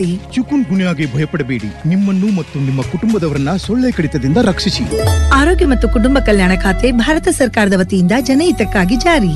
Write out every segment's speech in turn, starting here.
ಬಳಸಿ ಚಿಕುನ್ ಗುನ್ಯಾಗೆ ಭಯಪಡಬೇಡಿ ನಿಮ್ಮನ್ನು ಮತ್ತು ನಿಮ್ಮ ಕುಟುಂಬದವರನ್ನ ಸೊಳ್ಳೆ ಕಡಿತದಿಂದ ರಕ್ಷಿಸಿ ಆರೋಗ್ಯ ಮತ್ತು ಕುಟುಂಬ ಕಲ್ಯಾಣ ಖಾತೆ ಭಾರತ ಸರ್ಕಾರದ ವತಿಯಿಂದ ಜನಹಿತಕ್ಕಾಗಿ ಜಾರಿ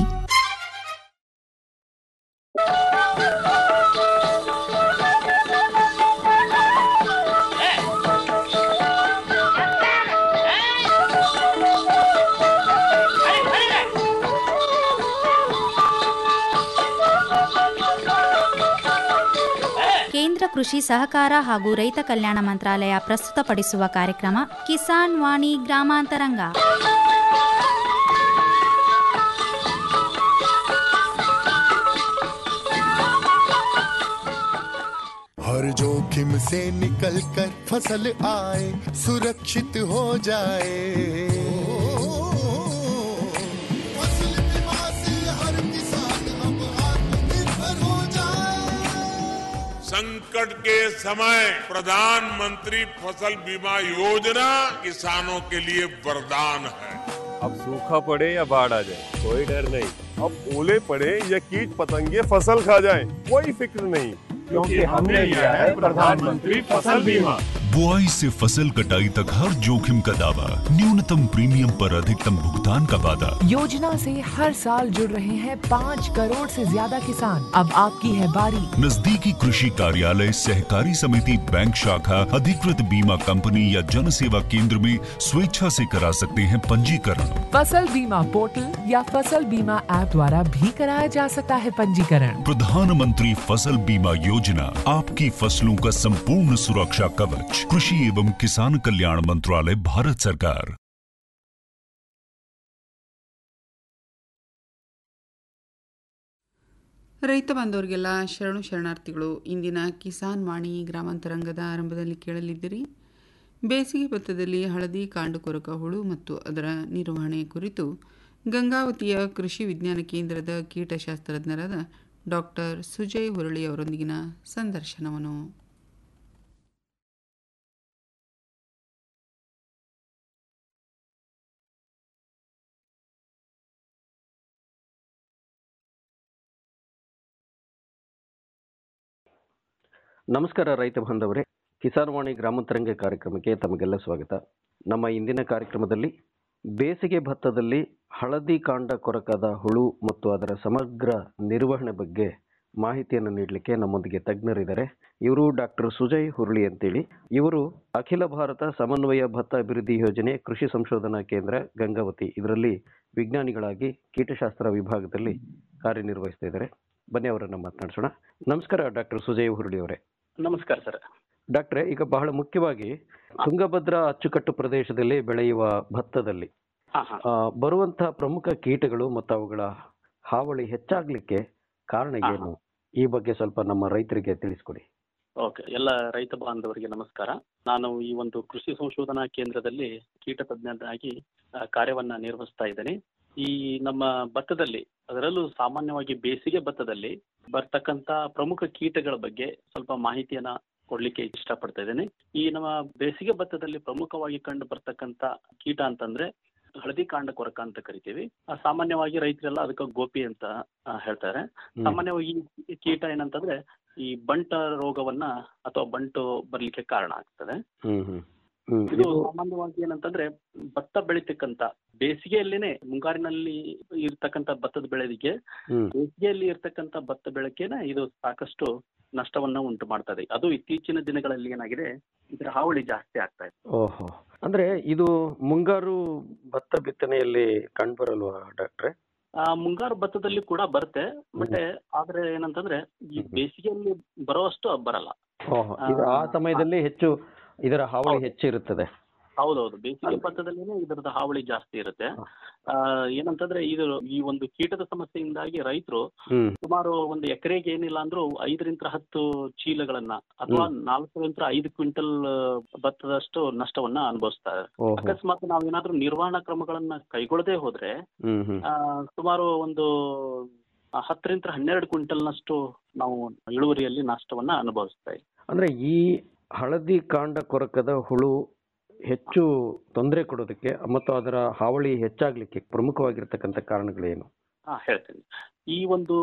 ಕೇಂದ್ರ ಕೃಷಿ ಸಹಕಾರ ಹಾಗೂ ರೈತ ಕಲ್ಯಾಣ ಮಂತ್ರಾಲಯ ಪ್ರಸ್ತುತಪಡಿಸುವ ಕಾರ್ಯಕ್ರಮ ಕಿಸಾನ್ ವಾಣಿ ಗ್ರಾಮಾಂತರಂಗ हर जोखिम से निकल कर फसल आए सुरक्षित हो जाए फसल बीमा से हर किसान अब आत्मनिर्भर हो जाए संकट के समय प्रधानमंत्री फसल बीमा योजना किसानों के लिए वरदान है अब सूखा पड़े या बाढ़ आ जाए कोई डर नहीं अब ओले पड़े या कीट पतंगे फसल खा जाए कोई फिक्र नहीं क्योंकि हमने लिया है प्रधानमंत्री फसल बीमा बुआई से फसल कटाई तक हर जोखिम का दावा न्यूनतम प्रीमियम पर अधिकतम भुगतान का वादा योजना से हर साल जुड़ रहे हैं पाँच करोड़ से ज्यादा किसान अब आपकी है बारी नजदीकी कृषि कार्यालय सहकारी समिति बैंक शाखा अधिकृत बीमा कंपनी या जन सेवा केंद्र में स्वेच्छा से करा सकते हैं पंजीकरण फसल बीमा पोर्टल या फसल बीमा ऐप द्वारा भी कराया जा सकता है पंजीकरण प्रधानमंत्री फसल बीमा योजना आपकी फसलों का संपूर्ण सुरक्षा कवच कृषि एवं किसान कल्याण मंत्रालय भारत सरकार ರೈತ ಬಾಂಧವರಿಗೆಲ್ಲ ಶರಣು ಶರಣಾರ್ಥಿಗಳು ಇಂದಿನ ಕಿಸಾನ್ ವಾಣಿ ಗ್ರಾಮಾಂತರಂಗದ ಆರಂಭದಲ್ಲಿ ಕೇಳಲಿದ್ದಿರಿ ಬೇಸಿಗೆ ಭತ್ತದಲ್ಲಿ ಹಳದಿ ಕಾಂಡು ಕೊರಕ ಹುಳು ಮತ್ತು ಅದರ ನಿರ್ವಹಣೆ ಕುರಿತು ಗಂಗಾವತಿಯ ಕೃಷಿ ವಿಜ್ಞಾನ ಕೇಂದ್ರದ ಕೀಟಶಾಸ್ತ್ರಜ್ಞರಾದ ಡಾಕ್ಟರ್ ಸುಜಯ್ ಹುರಳಿ ಅವರೊಂದಿಗಿನ ಸಂದರ್ಶನವನ್ನು ನಮಸ್ಕಾರ ರೈತ ಬಾಂಧವರೇ ಕಿಸಾನ್ ವಾಣಿ ಗ್ರಾಮಾಂತರಂಗ ಕಾರ್ಯಕ್ರಮಕ್ಕೆ ತಮಗೆಲ್ಲ ಸ್ವಾಗತ ನಮ್ಮ ಇಂದಿನ ಕಾರ್ಯಕ್ರಮದಲ್ಲಿ ಬೇಸಿಗೆ ಭತ್ತದಲ್ಲಿ ಹಳದಿ ಕಾಂಡ ಕೊರಕದ ಹುಳು ಮತ್ತು ಅದರ ಸಮಗ್ರ ನಿರ್ವಹಣೆ ಬಗ್ಗೆ ಮಾಹಿತಿಯನ್ನು ನೀಡಲಿಕ್ಕೆ ನಮ್ಮೊಂದಿಗೆ ತಜ್ಞರಿದ್ದಾರೆ ಇವರು ಡಾಕ್ಟರ್ ಸುಜಯ್ ಹುರುಳಿ ಅಂತೇಳಿ ಇವರು ಅಖಿಲ ಭಾರತ ಸಮನ್ವಯ ಭತ್ತ ಅಭಿವೃದ್ಧಿ ಯೋಜನೆ ಕೃಷಿ ಸಂಶೋಧನಾ ಕೇಂದ್ರ ಗಂಗಾವತಿ ಇದರಲ್ಲಿ ವಿಜ್ಞಾನಿಗಳಾಗಿ ಕೀಟಶಾಸ್ತ್ರ ವಿಭಾಗದಲ್ಲಿ ಕಾರ್ಯನಿರ್ವಹಿಸ್ತಾ ಇದ್ದಾರೆ ಬನ್ನಿ ಅವರನ್ನು ಮಾತನಾಡಿಸೋಣ ನಮಸ್ಕಾರ ಡಾಕ್ಟರ್ ಸುಜಯ್ ಹುರುಳಿ ಅವರೇ ನಮಸ್ಕಾರ ಸರ್ ಡಾಕ್ಟ್ರೆ ಈಗ ಬಹಳ ಮುಖ್ಯವಾಗಿ ತುಂಗಭದ್ರಾ ಅಚ್ಚುಕಟ್ಟು ಪ್ರದೇಶದಲ್ಲಿ ಬೆಳೆಯುವ ಭತ್ತದಲ್ಲಿ ಹಾ ಹಾ ಆ, ಬರುವಂತಹ ಪ್ರಮುಖ ಕೀಟಗಳು ಮತ್ತು ಅವುಗಳ ಹಾವಳಿ ಹೆಚ್ಚಾಗ್ಲಿಕ್ಕೆ ಕಾರಣ ಹಾ, ಏನು ಈ ಬಗ್ಗೆ ಸ್ವಲ್ಪ ನಮ್ಮ ರೈತರಿಗೆ ತಿಳಿಸ್ಕೊಡಿ ಓಕೆ ಎಲ್ಲ ರೈತ ಬಾಂಧವರಿಗೆ ನಮಸ್ಕಾರ ನಾನು ಈ ಒಂದು ಕೃಷಿ ಸಂಶೋಧನಾ ಕೇಂದ್ರದಲ್ಲಿ ಕೀಟ ತಜ್ಞನಾಗಿ ಆ, ಕಾರ್ಯವನ್ನ ನಿರ್ವಹಿಸ್ತಾ ಇದ್ದೇನೆ ಈ ನಮ್ಮ ಭತ್ತದಲ್ಲಿ ಅದರಲ್ಲೂ ಸಾಮಾನ್ಯವಾಗಿ ಬೇಸಿಗೆ ಭತ್ತದಲ್ಲಿ ಬರ್ತಕ್ಕಂತ ಪ್ರಮುಖ ಕೀಟಗಳ ಬಗ್ಗೆ ಸ್ವಲ್ಪ ಮಾಹಿತಿಯನ್ನ ಕೊಡ್ಲಿಕ್ಕೆ ಇಷ್ಟಪಡ್ತಾ ಇದ್ದೇನೆ ಈ ನಮ್ಮ ಬೇಸಿಗೆ ಭತ್ತದಲ್ಲಿ ಪ್ರಮುಖವಾಗಿ ಕಂಡು ಬರ್ತಕ್ಕಂತ ಕೀಟ ಅಂತಂದ್ರೆ ಹಳದಿ ಕಾಂಡ ಕೊರಕ ಅಂತ ಕರಿತೀವಿ ಆ, ಸಾಮಾನ್ಯವಾಗಿ ರೈತರೆಲ್ಲ ಅದಕ್ಕೆ ಗೋಪಿ ಅಂತ ಆ, ಹೇಳ್ತಾರೆ ಸಾಮಾನ್ಯವಾಗಿ ಈ ಕೀಟ ಏನಂತಂದ್ರೆ ಈ ಬಂಟ ರೋಗವನ್ನ ಅಥವಾ ಬಂಟು ಬರ್ಲಿಕ್ಕೆ ಕಾರಣ ಆಗ್ತದೆ ಹ್ಮ್ ಹ್ಮ್ ಹ್ಮ್ ಇದು ಇದು ಸಾಮಾನ್ಯವಾಗಿ ಏನಂತಂದ್ರೆ ಭತ್ತ ಬೆಳಿತಕ್ಕಂತ ಬೇಸಿಗೆಯಲ್ಲೇನೆ ಮುಂಗಾರಿನಲ್ಲಿ ಇರ್ತಕ್ಕಂತ ಭತ್ತದ ಬೆಳೆದಿಗೆ ಹ್ಮ್ ಬೇಸಿಗೆಯಲ್ಲಿ ಇರ್ತಕ್ಕಂತ ಭತ್ತ ಬೆಳಕೇನೆ ಇದು ಸಾಕಷ್ಟು ನಷ್ಟವನ್ನ ಉಂಟು ಮಾಡ್ತದೆ ಅದು ಇತ್ತೀಚಿನ ದಿನಗಳಲ್ಲಿ ಏನಾಗಿದೆ ಇದರ ಹಾವಳಿ ಜಾಸ್ತಿ ಆಗ್ತಾ ಇದೆ ಓಹೋ ಅಂದ್ರೆ ಇದು ಮುಂಗಾರು ಭತ್ತ ಬಿತ್ತನೆಯಲ್ಲಿ ಕಂಡುಬರಲ್ವಾ ಡಾಕ್ಟ್ರೆ ಆ ಮುಂಗಾರು ಭತ್ತದಲ್ಲಿ ಕೂಡ ಬರುತ್ತೆ ಮತ್ತೆ ಆದ್ರೆ ಏನಂತಂದ್ರೆ ಈ ಬೇಸಿಗೆಯಲ್ಲಿ ಬರೋವಷ್ಟು ಬರಲ್ಲ ಓಹೋ ಇದು ಆ ಸಮಯದಲ್ಲಿ ಹೆಚ್ಚು ಇದರ ಹಾವಳಿ ಹೆಚ್ಚಿರುತ್ತದೆ ಹೌದೌದು ಬೇಸಿಗೆ ಭತ್ತದಲ್ಲಿನೇ ಇದರದ ಹಾವಳಿ ಜಾಸ್ತಿ ಇರುತ್ತೆ ಆ ಏನಂತಂದ್ರೆ ಇದು ಈ ಒಂದು ಕೀಟದ ಸಮಸ್ಯೆಯಿಂದಾಗಿ ರೈತರು ಹ್ಮ್ ಸುಮಾರು ಒಂದು ಎಕರೆಗೆ ಏನಿಲ್ಲ ಅಂದ್ರೂ ಐದರಿಂದ ಹತ್ತು ಚೀಲಗಳನ್ನ ಅಥವಾ ನಾಲ್ಕರಿಂದ ಐದು ಕ್ವಿಂಟಲ್ ಭತ್ತದಷ್ಟು ನಷ್ಟವನ್ನ ಅನುಭವಿಸ್ತಾರೆ ಓಹೋ ಅಕಸ್ಮಾತ್ ನಾವು ಏನಾದ್ರೂ ನಿರ್ವಹಣಾ ಕ್ರಮಗಳನ್ನ ಕೈಗೊಳ್ಳದೆ ಹೋದ್ರೆ ಹ್ಮ್ ಹ್ಮ್ ಆ, ಸುಮಾರು ಒಂದು ಆ, ಹತ್ತರಿಂದ ಹನ್ನೆರಡು ಕ್ವಿಂಟಲ್ನಷ್ಟು ನಾವು ಇಳುವರಿಯಲ್ಲಿ ನಷ್ಟವನ್ನ ಅನುಭವಿಸ್ತಾ ಇದ್ದೀವಿ ಅಂದ್ರೆ ಈ ಹಳದಿ ಕಾಂಡ ಕೊರಕದ ಹುಳು ಹೆಚ್ಚು ತೊಂದರೆ ಕೊಡೋದಕ್ಕೆ ಮತ್ತು ಅದರ ಹಾವಳಿ ಹೆಚ್ಚಾಗ್ಲಿಕ್ಕೆ ಪ್ರಮುಖವಾಗಿರ್ತಕ್ಕಂಥ ಕಾರಣಗಳೇನು ಹಾ ಹೇಳ್ತೇನೆ ಈ ಒಂದು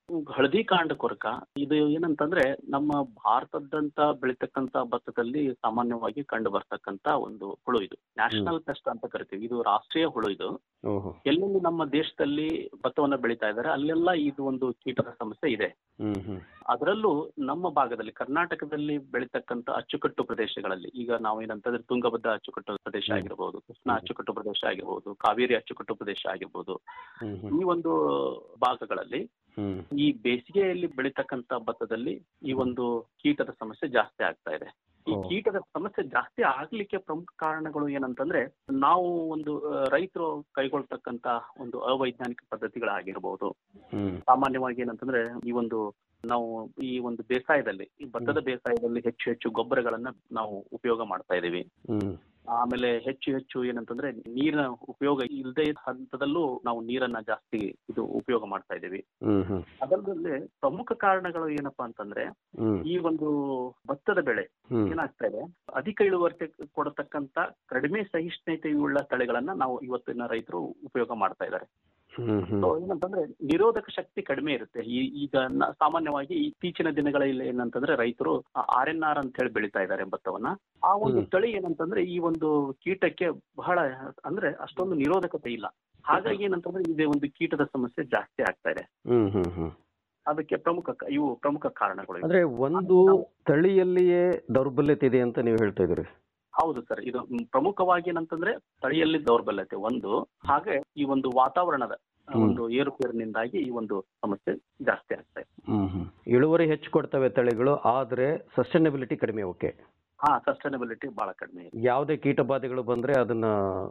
ಹಳದಿ ಕಾಂಡ ಕೊರಕ ಇದು ಏನಂತಂದ್ರೆ ನಮ್ಮ ಭಾರತದಂತ ಬೆಳಿತಕ್ಕಂತ ಭತ್ತದಲ್ಲಿ ಸಾಮಾನ್ಯವಾಗಿ ಕಂಡು ಬರ್ತಕ್ಕಂತ ಒಂದು ಹುಳು ಇದು ನ್ಯಾಷನಲ್ ಪೆಸ್ಟ್ ಅಂತ ಕರಿತೀವಿ ಇದು ರಾಷ್ಟ್ರೀಯ ಹುಳು ಇದು ಓಹೋ ಎಲ್ಲೆಲ್ಲಿ ನಮ್ಮ ದೇಶದಲ್ಲಿ ಭತ್ತವನ್ನ ಬೆಳೀತಾ ಇದ್ದಾರೆ ಅಲ್ಲೆಲ್ಲ ಇದು ಒಂದು ಕೀಟದ ಸಮಸ್ಯೆ ಇದೆ ಹ್ಮ್ ಹ್ಮ್ ಅದರಲ್ಲೂ ನಮ್ಮ ಭಾಗದಲ್ಲಿ ಕರ್ನಾಟಕದಲ್ಲಿ ಬೆಳೀತಕ್ಕಂತ ಅಚ್ಚುಕಟ್ಟು ಪ್ರದೇಶಗಳಲ್ಲಿ ಈಗ ನಾವು ಏನಂತಂದ್ರೆ ತುಂಗಭದ್ರಾ ಅಚ್ಚುಕಟ್ಟು ಪ್ರದೇಶ ಆಗಿರ್ಬೋದು ಕೃಷ್ಣಾ ಅಚ್ಚುಕಟ್ಟು ಪ್ರದೇಶ ಆಗಿರ್ಬೋದು ಕಾವೇರಿ ಅಚ್ಚುಕಟ್ಟು ಪ್ರದೇಶ ಆಗಿರ್ಬೋದು ಹ್ಮ್ ಈ ಒಂದು ಭಾಗಗಳಲ್ಲಿ ಹ್ಮ್ ಈ ಬೇಸಿಗೆಯಲ್ಲಿ ಬೆಳೀತಕ್ಕಂತ ಭತ್ತದಲ್ಲಿ ಈ ಒಂದು ಕೀಟದ ಸಮಸ್ಯೆ ಜಾಸ್ತಿ ಆಗ್ತಾ ಇದೆ ಈ ಓ. ಕೀಟದ ಸಮಸ್ಯೆ ಜಾಸ್ತಿ ಆಗ್ಲಿಕ್ಕೆ ಪ್ರಮುಖ ಕಾರಣಗಳು ಏನಂತಂದ್ರೆ ನಾವು ಒಂದು ಆ, ರೈತರು ಕೈಗೊಳ್ತಕ್ಕಂತ ಒಂದು ಅವೈಜ್ಞಾನಿಕ ಪದ್ಧತಿಗಳಾಗಿರ್ಬೋದು ಹ್ಮ್ ಸಾಮಾನ್ಯವಾಗಿ ಏನಂತಂದ್ರೆ ಈ ಒಂದು ನಾವು ಈ ಒಂದು ಬೇಸಾಯದಲ್ಲಿ ಈ ಭತ್ತದ ಬೇಸಾಯದಲ್ಲಿ ಹೆಚ್ಚು ಹೆಚ್ಚು ಗೊಬ್ಬರಗಳನ್ನ ನಾವು ಉಪಯೋಗ ಮಾಡ್ತಾ ಇದೀವಿ ಹ್ಮ್ ಆಮೇಲೆ ಹೆಚ್ಚು ಹೆಚ್ಚು ಏನಂತಂದ್ರೆ ನೀರಿನ ಉಪಯೋಗ ಇಲ್ಲದೆ ಹಂತದಲ್ಲೂ ನಾವು ನೀರನ್ನ ಜಾಸ್ತಿ ಇದು ಉಪಯೋಗ ಮಾಡ್ತಾ ಇದೀವಿ ಹ್ಮ್ ಹ್ಮ್ ಅದಲ್ಲದೆ ಪ್ರಮುಖ ಕಾರಣಗಳು ಏನಪ್ಪಾ ಅಂತಂದ್ರೆ ಹ್ಮ್ ಈ ಒಂದು ಭತ್ತದ ಬೆಳೆ ಹ್ಮ್. ಏನಾಗ್ತಾ ಇದೆ ಅಧಿಕ ಇಳುವರಿ ಕೊಡತಕ್ಕಂತ ಕಡಿಮೆ ಸಹಿಷ್ಣುತೆಯುಳ್ಳ ತಳಿಗಳನ್ನ ನಾವು ಇವತ್ತಿನ ರೈತರು ಉಪಯೋಗ ಮಾಡ್ತಾ ಇದ್ದಾರೆ ಹ್ಮ್ ಹ್ಮ್ So ಏನಂತಂದ್ರೆ ನಿರೋಧಕ ಶಕ್ತಿ ಕಡಿಮೆ ಇರುತ್ತೆ ಈ ಈಗ ನ- ಸಾಮಾನ್ಯವಾಗಿ ಇತ್ತೀಚಿನ ದಿನಗಳಲ್ಲಿ ಏನಂತಂದ್ರೆ ರೈತರು ಆರ್ ಎನ್ ಆರ್ ಅಂತ ಹೇಳಿ ಬೆಳಿತಾ ಇದ್ದಾರೆ ಭತ್ತವನ್ನ ಆ ಒಂದು ಹ್ಮ್. ತಳಿ ಏನಂತಂದ್ರೆ ಈ ಒಂದು ಕೀಟಕ್ಕೆ ಬಹಳ ಅಂದ್ರೆ ಅಷ್ಟೊಂದು ನಿರೋಧಕತೆ ಇಲ್ಲ ಹಾಗಾಗಿ ಏನಂತಂದ್ರೆ ಇದೆ ಒಂದು ಕೀಟದ ಸಮಸ್ಯೆ ಜಾಸ್ತಿ ಆಗ್ತಾ ಇದೆ ಹ್ಮ್ ಹ್ಮ್ ಹ್ಮ್ ಅದಕ್ಕೆ ಪ್ರಮುಖ ಕ- ಇವು ಪ್ರಮುಖ ಕಾರಣಗಳು ಇವು. ಅಂದ್ರೆ ಒಂದು ತಳಿಯಲ್ಲಿಯೇ ದೌರ್ಬಲ್ಯತೆ ಇದೆ ಅಂತ ನೀವು ಹೇಳ್ತಾ ಇದ್ದೀರಿ ಹೌದು ಸರ್ ಇದು ಮ್, ಪ್ರಮುಖವಾಗಿ ಏನಂತಂದ್ರೆ ತಳಿಯಲ್ಲಿ ದೌರ್ಬಲ್ಯತೆ ಒಂದು ಹಾಗೆ ಈ ಒಂದು ವಾತಾವರಣದ ಆ, ಹ್ಮ್. ಒಂದು ಏರುಪೇರಿನಿಂದಾಗಿ ಈ ಒಂದು ಸಮಸ್ಯೆ ಜಾಸ್ತಿ ಆಗ್ತಾ ಇದೆ ಹ್ಮ್ ಹ್ಮ್ ಇಳುವರಿ ಹೆಚ್ಚು ಕೊಡ್ತವೆ ತಳಿಗಳು ಆದ್ರೆ ಸಸ್ಟೈನಬಿಲಿಟಿ ಕಡಿಮೆ ಓಕೆ ಹಾ ಸಸ್ಟೈನಬಿಲಿಟಿ ಬಹಳ ಕಡಿಮೆ ಇದೆ ಯಾವುದೇ ಕೀಟಬಾಧೆಗಳು ಬಂದ್ರೆ ಅದನ್ನ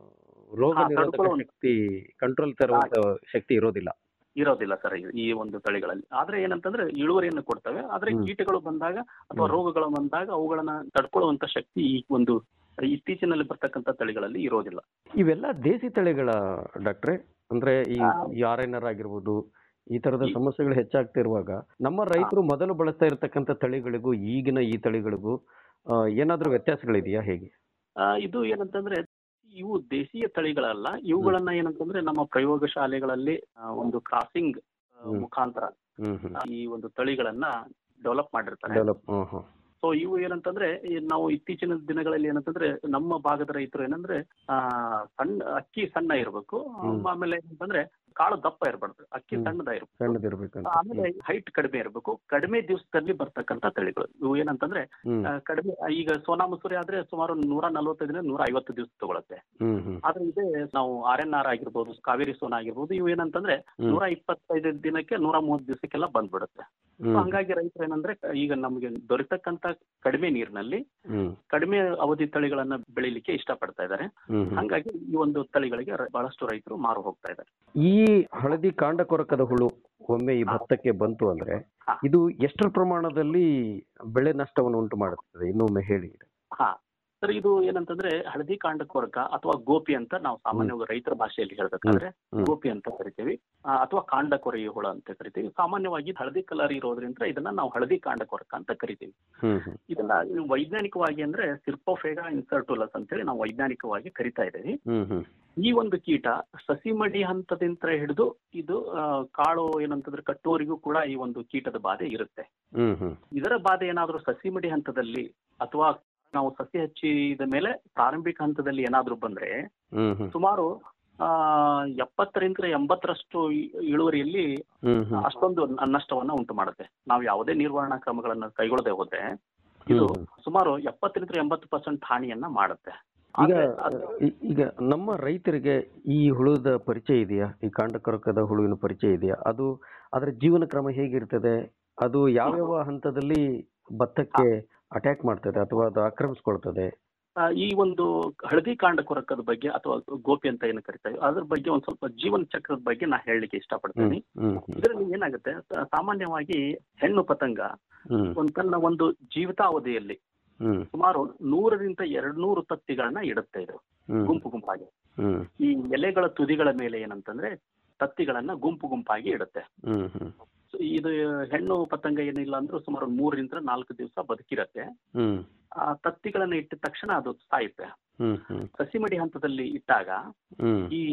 ರೋಗ ಹಾ, ನಿರೋಧಕ ತಡ್ಕೊಳ್ಳೋ- ಶಕ್ತಿ ಕಂಟ್ರೋಲ್ ತರುವಂತ ಶಕ್ತಿ ಇರೋದಿಲ್ಲ ಇರೋದಿಲ್ಲ ಸರ್ ಈ ಒಂದು ತಳಿಗಳಲ್ಲಿ ಆದ್ರೆ ಏನಂತಂದ್ರೆ ಇಳುವರಿಯನ್ನು ಕೊಡ್ತವೆ ಆದ್ರೆ ಹ್ಮ್. ಕೀಟಗಳು ಬಂದಾಗ ಅಥವಾ ಹ್ಮ್. ರೋಗಗಳು ಬಂದಾಗ ಅವುಗಳನ್ನ ತಡ್ಕೊಳ್ಳುವಂತ ಶಕ್ತಿ ಈ ಒಂದು ಇತ್ತೀಚಿನಲ್ಲಿ ಬರ್ತಕ್ಕಂಥ ತಳಿಗಳಲ್ಲಿ ಇರೋದಿಲ್ಲ ಇವೆಲ್ಲ ದೇಸಿ ತಳಿಗಳ ಡಾಕ್ಟ್ರೆ ಅಂದ್ರೆ ಈ ಆ. ಆರ್ ಎನ್ ಆರ್ ಆಗಿರ್ಬೋದು ಈ ತರದ ಸಮಸ್ಯೆಗಳು ಹೆಚ್ಚಾಗ್ತಿರುವಾಗ ನಮ್ಮ ರೈತರು ಮೊದಲು ಬಳಸ್ತಾ ಇರತಕ್ಕಂತ ತಳಿಗಳಿಗೂ ಈಗಿನ ಈ ತಳಿಗಳಿಗೂ ಆ, ಏನಾದ್ರೂ ವ್ಯತ್ಯಾಸಗಳಿದೆಯಾ ಹೇಗೆ ಆ, ಇದು ಏನಂತಂದ್ರೆ ಇವು ದೇಶೀಯ ತಳಿಗಳಲ್ಲ ಇವುಗಳನ್ನ ಏನಂತಂದ್ರೆ ನಮ್ಮ ಪ್ರಯೋಗ ಶಾಲೆಗಳಲ್ಲಿ ಆ, ಒಂದು ಕ್ರಾಸಿಂಗ್ ಹ್ಮ್. ಮುಖಾಂತರ ಹ್ಮ್ ಹ್ಮ್ ಈ ಒಂದು ತಳಿಗಳನ್ನ ಡೆವಲಪ್ ಮಾಡಿರ್ತಾರೆ ಡೆವಲಪ್ ಹ್ಮ್ ಹ್ಮ್ ಸೊ ಇವು ಏನಂತಂದ್ರೆ ಈ ನಾವು ಇತ್ತೀಚಿನ ದಿನಗಳಲ್ಲಿ ಏನಂತಂದ್ರೆ ನಮ್ಮ ಭಾಗದ ರೈತರು ಏನಂದ್ರೆ ಆ ಸಣ್ಣ ಅಕ್ಕಿ ಸಣ್ಣ ಇರಬೇಕು ಹ್ಮ್. ಆಮೇಲೆ ಏನಂತಂದ್ರೆ ಕಾಳು ದಪ್ಪ ಇರಬಾರ್ದು ಅಕ್ಕಿ ಹ್ಮ್. ಸಣ್ಣದ ಇರಬೇಕು ಸಣ್ಣದಿರ್ಬೇಕಂತ ಆಮೇಲೆ ಹೈಟ್ ಕಡಿಮೆ ಇರಬೇಕು ಕಡಿಮೆ ದಿವಸದಲ್ಲಿ ಬರ್ತಕ್ಕಂತ ತಳಿಗಳು ಇವು ಏನಂತಂದ್ರೆ ಹ್ಮ್ ಆ, ಕಡಿಮೆ ಈಗ ಸೋನಾ ಮಸೂರಿ ಆದ್ರೆ ಸುಮಾರು ನೂರ ನಲವತ್ತೈದರಿಂದ ನೂರ ಐವತ್ತು ದಿವಸ ತಗೊಳುತ್ತೆ ಹ್ಮ್ ಹ್ಮ್ ಆದ್ರೆ ಇದೇ ನಾವು ಆರ್ ಎನ್ ಆರ್ ಆಗಿರ್ಬೋದು ಕಾವೇರಿ ಸೋನಾ ಆಗಿರ್ಬೋದು ಇವು ಏನಂತಂದ್ರೆ ಹ್ಮ್. ನೂರ ಇಪ್ಪತ್ತೈದು ದಿನಕ್ಕೆ ನೂರ ಮೂವತ್ತು ದಿವಸಕ್ಕೆಲ್ಲ ಬಂದ್ಬಿಡುತ್ತೆ So ಹ್ಮ್ ಹಂಗಾಗಿ ರೈತರು ಏನಂದ್ರೆ ಈಗ ನಮಗೆ ದೊರೆತಕ್ಕಂತ ಕಡಿಮೆ ನೀರಿನಲ್ಲಿ ಹ್ಮ್ ಕಡಿಮೆ ಅವಧಿ ತಳಿಗಳನ್ನ ಬೆಳಿಲಿಕ್ಕೆ ಇಷ್ಟಪಡ್ತಾ ಇದ್ದಾರೆ ಹ್ಮ್ ಹ್ಮ್. ಹಂಗಾಗಿ ಈ ಒಂದು ತಳಿಗಳಿಗೆ ರ- ಬಹಳಷ್ಟು ರೈತರು ಮಾರು ಹೋಗ್ತಾ ಇದ್ದಾರೆ ಈ ಹಳದಿ ಕಾಂಡ ಕೊರಕದ ಹುಳು ಒಮ್ಮೆ ಈ ಭತ್ತಕ್ಕೆ ಬಂತು ಅಂದ್ರೆ ಹಾ. ಇದು ಎಷ್ಟರ ಪ್ರಮಾಣದಲ್ಲಿ ಬೆಳೆ ನಷ್ಟವನ್ನು ಉಂಟು ಮಾಡುತ್ತದೆ ಇನ್ನೊಮ್ಮೆ ಹೇಳಿ ಹಾ ಸರ್ ಇದು ಏನಂತಂದ್ರೆ ಹಳದಿ ಕಾಂಡ ಕೊರಕ ಅಥವಾ ಗೋಪಿ ಅಂತ ನಾವು ಸಾಮಾನ್ಯವಾಗಿ ರೈತರ ಭಾಷೆಯಲ್ಲಿ ಹೇಳ್ಬೇಕಾದ್ರೆ ಹ್ಮ್. ಗೋಪಿ ಅಂತ ಕರಿತೀವಿ ಆ, ಅಥವಾ ಕಾಂಡ ಕೊರೆಯ ಹುಳ ಅಂತ ಕರಿತೀವಿ ಸಾಮಾನ್ಯವಾಗಿ ಹಳದಿ ಕಲರ್ ಇರೋದ್ರಿಂದ ಇದನ್ನ ನಾವು ಹಳದಿ ಕಾಂಡ ಕೊರಕ ಅಂತ ಕರಿತೀವಿ ಹ್ಮ್ ಹ್ಮ್ ಇದನ್ನ ವೈಜ್ಞಾನಿಕವಾಗಿ ಅಂದ್ರೆ ಸಿರ್ಪೋಫೇಗಾ ಇನ್ಸರ್ಟುಲಸ್ ಅಂತೇಳಿ ನಾವು ವೈಜ್ಞಾನಿಕವಾಗಿ ಕರಿತಾ ಇದ್ದೀವಿ ಹ್ಮ್ ಹ್ಮ್ ಈ ಒಂದು ಕೀಟ ಸಸಿಮಡಿ ಹಂತದಿಂದ ಹಿಡಿದು ಇದು ಆ, ಕಾಳು ಏನಂತಂದ್ರೆ ಕಟ್ಟುವರಿಗೂ ಕೂಡ ಈ ಒಂದು ಕೀಟದ ಬಾಧೆ ಇರುತ್ತೆ ಹ್ಮ್ ಹ್ಮ್ ಇದರ ಬಾಧೆ ಏನಾದ್ರೂ ಸಸಿಮಡಿ ಹಂತದಲ್ಲಿ ಅಥವಾ ನಾವು ಸಸಿ ಹಚ್ಚಿದ ಮೇಲೆ ಪ್ರಾರಂಭಿಕ ಹಂತದಲ್ಲಿ ಏನಾದ್ರೂ ಬಂದ್ರೆ ಹ್ಮ್ ಹ್ಮ್ ಸುಮಾರು ಆ ಎಪ್ಪತ್ತರಿಂದ ಎಂಬತ್ತರಷ್ಟು ಇ- ಇಳುವರಿಯಲ್ಲಿ ಹ್ಮ್ ಹ್ಮ್ ಅಷ್ಟೊಂದು ನ- ನಷ್ಟವನ್ನ ಉಂಟು ಮಾಡುತ್ತೆ ನಾವು ಯಾವುದೇ ನಿರ್ವಹಣಾ ಕ್ರಮಗಳನ್ನ ಕೈಗೊಳ್ಳದೆ ಹೋದ್ರೆ ಇದು ಹ್ಮ್. ಸುಮಾರು ಎಪ್ಪತ್ತರಿಂದ ಎಂಬತ್ತು ಪರ್ಸೆಂಟ್ ಹಾನಿಯನ್ನ ಮಾಡುತ್ತೆ ಈಗ ಆದ್ರೆ ಅದು- ಈ- ಈಗ ನಮ್ಮ ರೈತರಿಗೆ ಈ ಹುಳುದ ಪರಿಚಯ ಇದೆಯಾ ಈ ಕಾಂಡಕೊರಕದ ಹುಳುವಿನ ಪರಿಚಯ ಇದೆಯಾ ಅದು ಅದರ ಜೀವನ ಕ್ರಮ ಹೇಗಿರ್ತದೆ ಅದು ಯಾವ್ಯಾವ ಹಂತದಲ್ಲಿ ಭತ್ತಕ್ಕೆ ಅಟ್ಯಾಕ್ ಮಾಡ್ತದೆ ಅಥವಾ ಅದು ಆಕ್ರಮಿಸ್ಕೊಳ್ತದೆ ಆ, ಈ ಒಂದು ಹಳದಿ ಕಾಂಡ ಕೊರಕದ ಬಗ್ಗೆ ಅಥವಾ ಗೋಪಿ ಅಂತ ಏನು ಕರಿತೇವೆ ಅದ್ರ ಬಗ್ಗೆ ಒಂದ್ ಸ್ವಲ್ಪ ಜೀವನ ಚಕ್ರದ ಬಗ್ಗೆ ನಾ ಹೇಳಲಿಕ್ಕೆ ಹ್ಮ್ ಇಷ್ಟಪಡ್ತೀನಿ ಹ್ಮ್ ಹ್ಮ್ ಇದರಲ್ಲಿ ಏನಾಗುತ್ತೆ ಸ- ಸಾಮಾನ್ಯವಾಗಿ ಹೆಣ್ಣು ಪತಂಗ ಹ್ಮ್ ಒಂದ್ ತನ್ನ ಒಂದು ಜೀವಿತಾವಧಿಯಲ್ಲಿ ಹ್ಮ್ ಸುಮಾರು ನೂರರಿಂದ ಎರಡ್ ನೂರು ತತ್ತಿಗಳನ್ನ ಇಡುತ್ತೆ ಇದು ಹ್ಮ್ ಗುಂಪು ಗುಂಪಾಗಿ ಹ್ಮ್ ಈ ಎಲೆಗಳ ತುದಿಗಳ ಮೇಲೆ ಏನಂತಂದ್ರೆ ತತ್ತಿಗಳನ್ನ ಗುಂಪು ಗುಂಪಾಗಿ ಇಡುತ್ತೆ ಹ್ಮ್ ಹ್ಮ್ So ಇದು ಹೆಣ್ಣು ಪತಂಗ ಏನಿಲ್ಲ ಅಂದ್ರೂ ಸುಮಾರು ಮೂರರಿಂದ ನಾಲ್ಕು ದಿವಸ ಬದುಕಿರತ್ತೆ ಹ್ಮ್ ಆ ತತ್ತಿಗಳನ್ನ ಇಟ್ಟ ತಕ್ಷಣ ಅದು ಸಾಯುತ್ತೆ ಹ್ಮ್ ಹ್ಮ್ ಸಸಿಮಡಿ ಹಂತದಲ್ಲಿ ಇಟ್ಟಾಗ ಹ್ಮ್ ಈ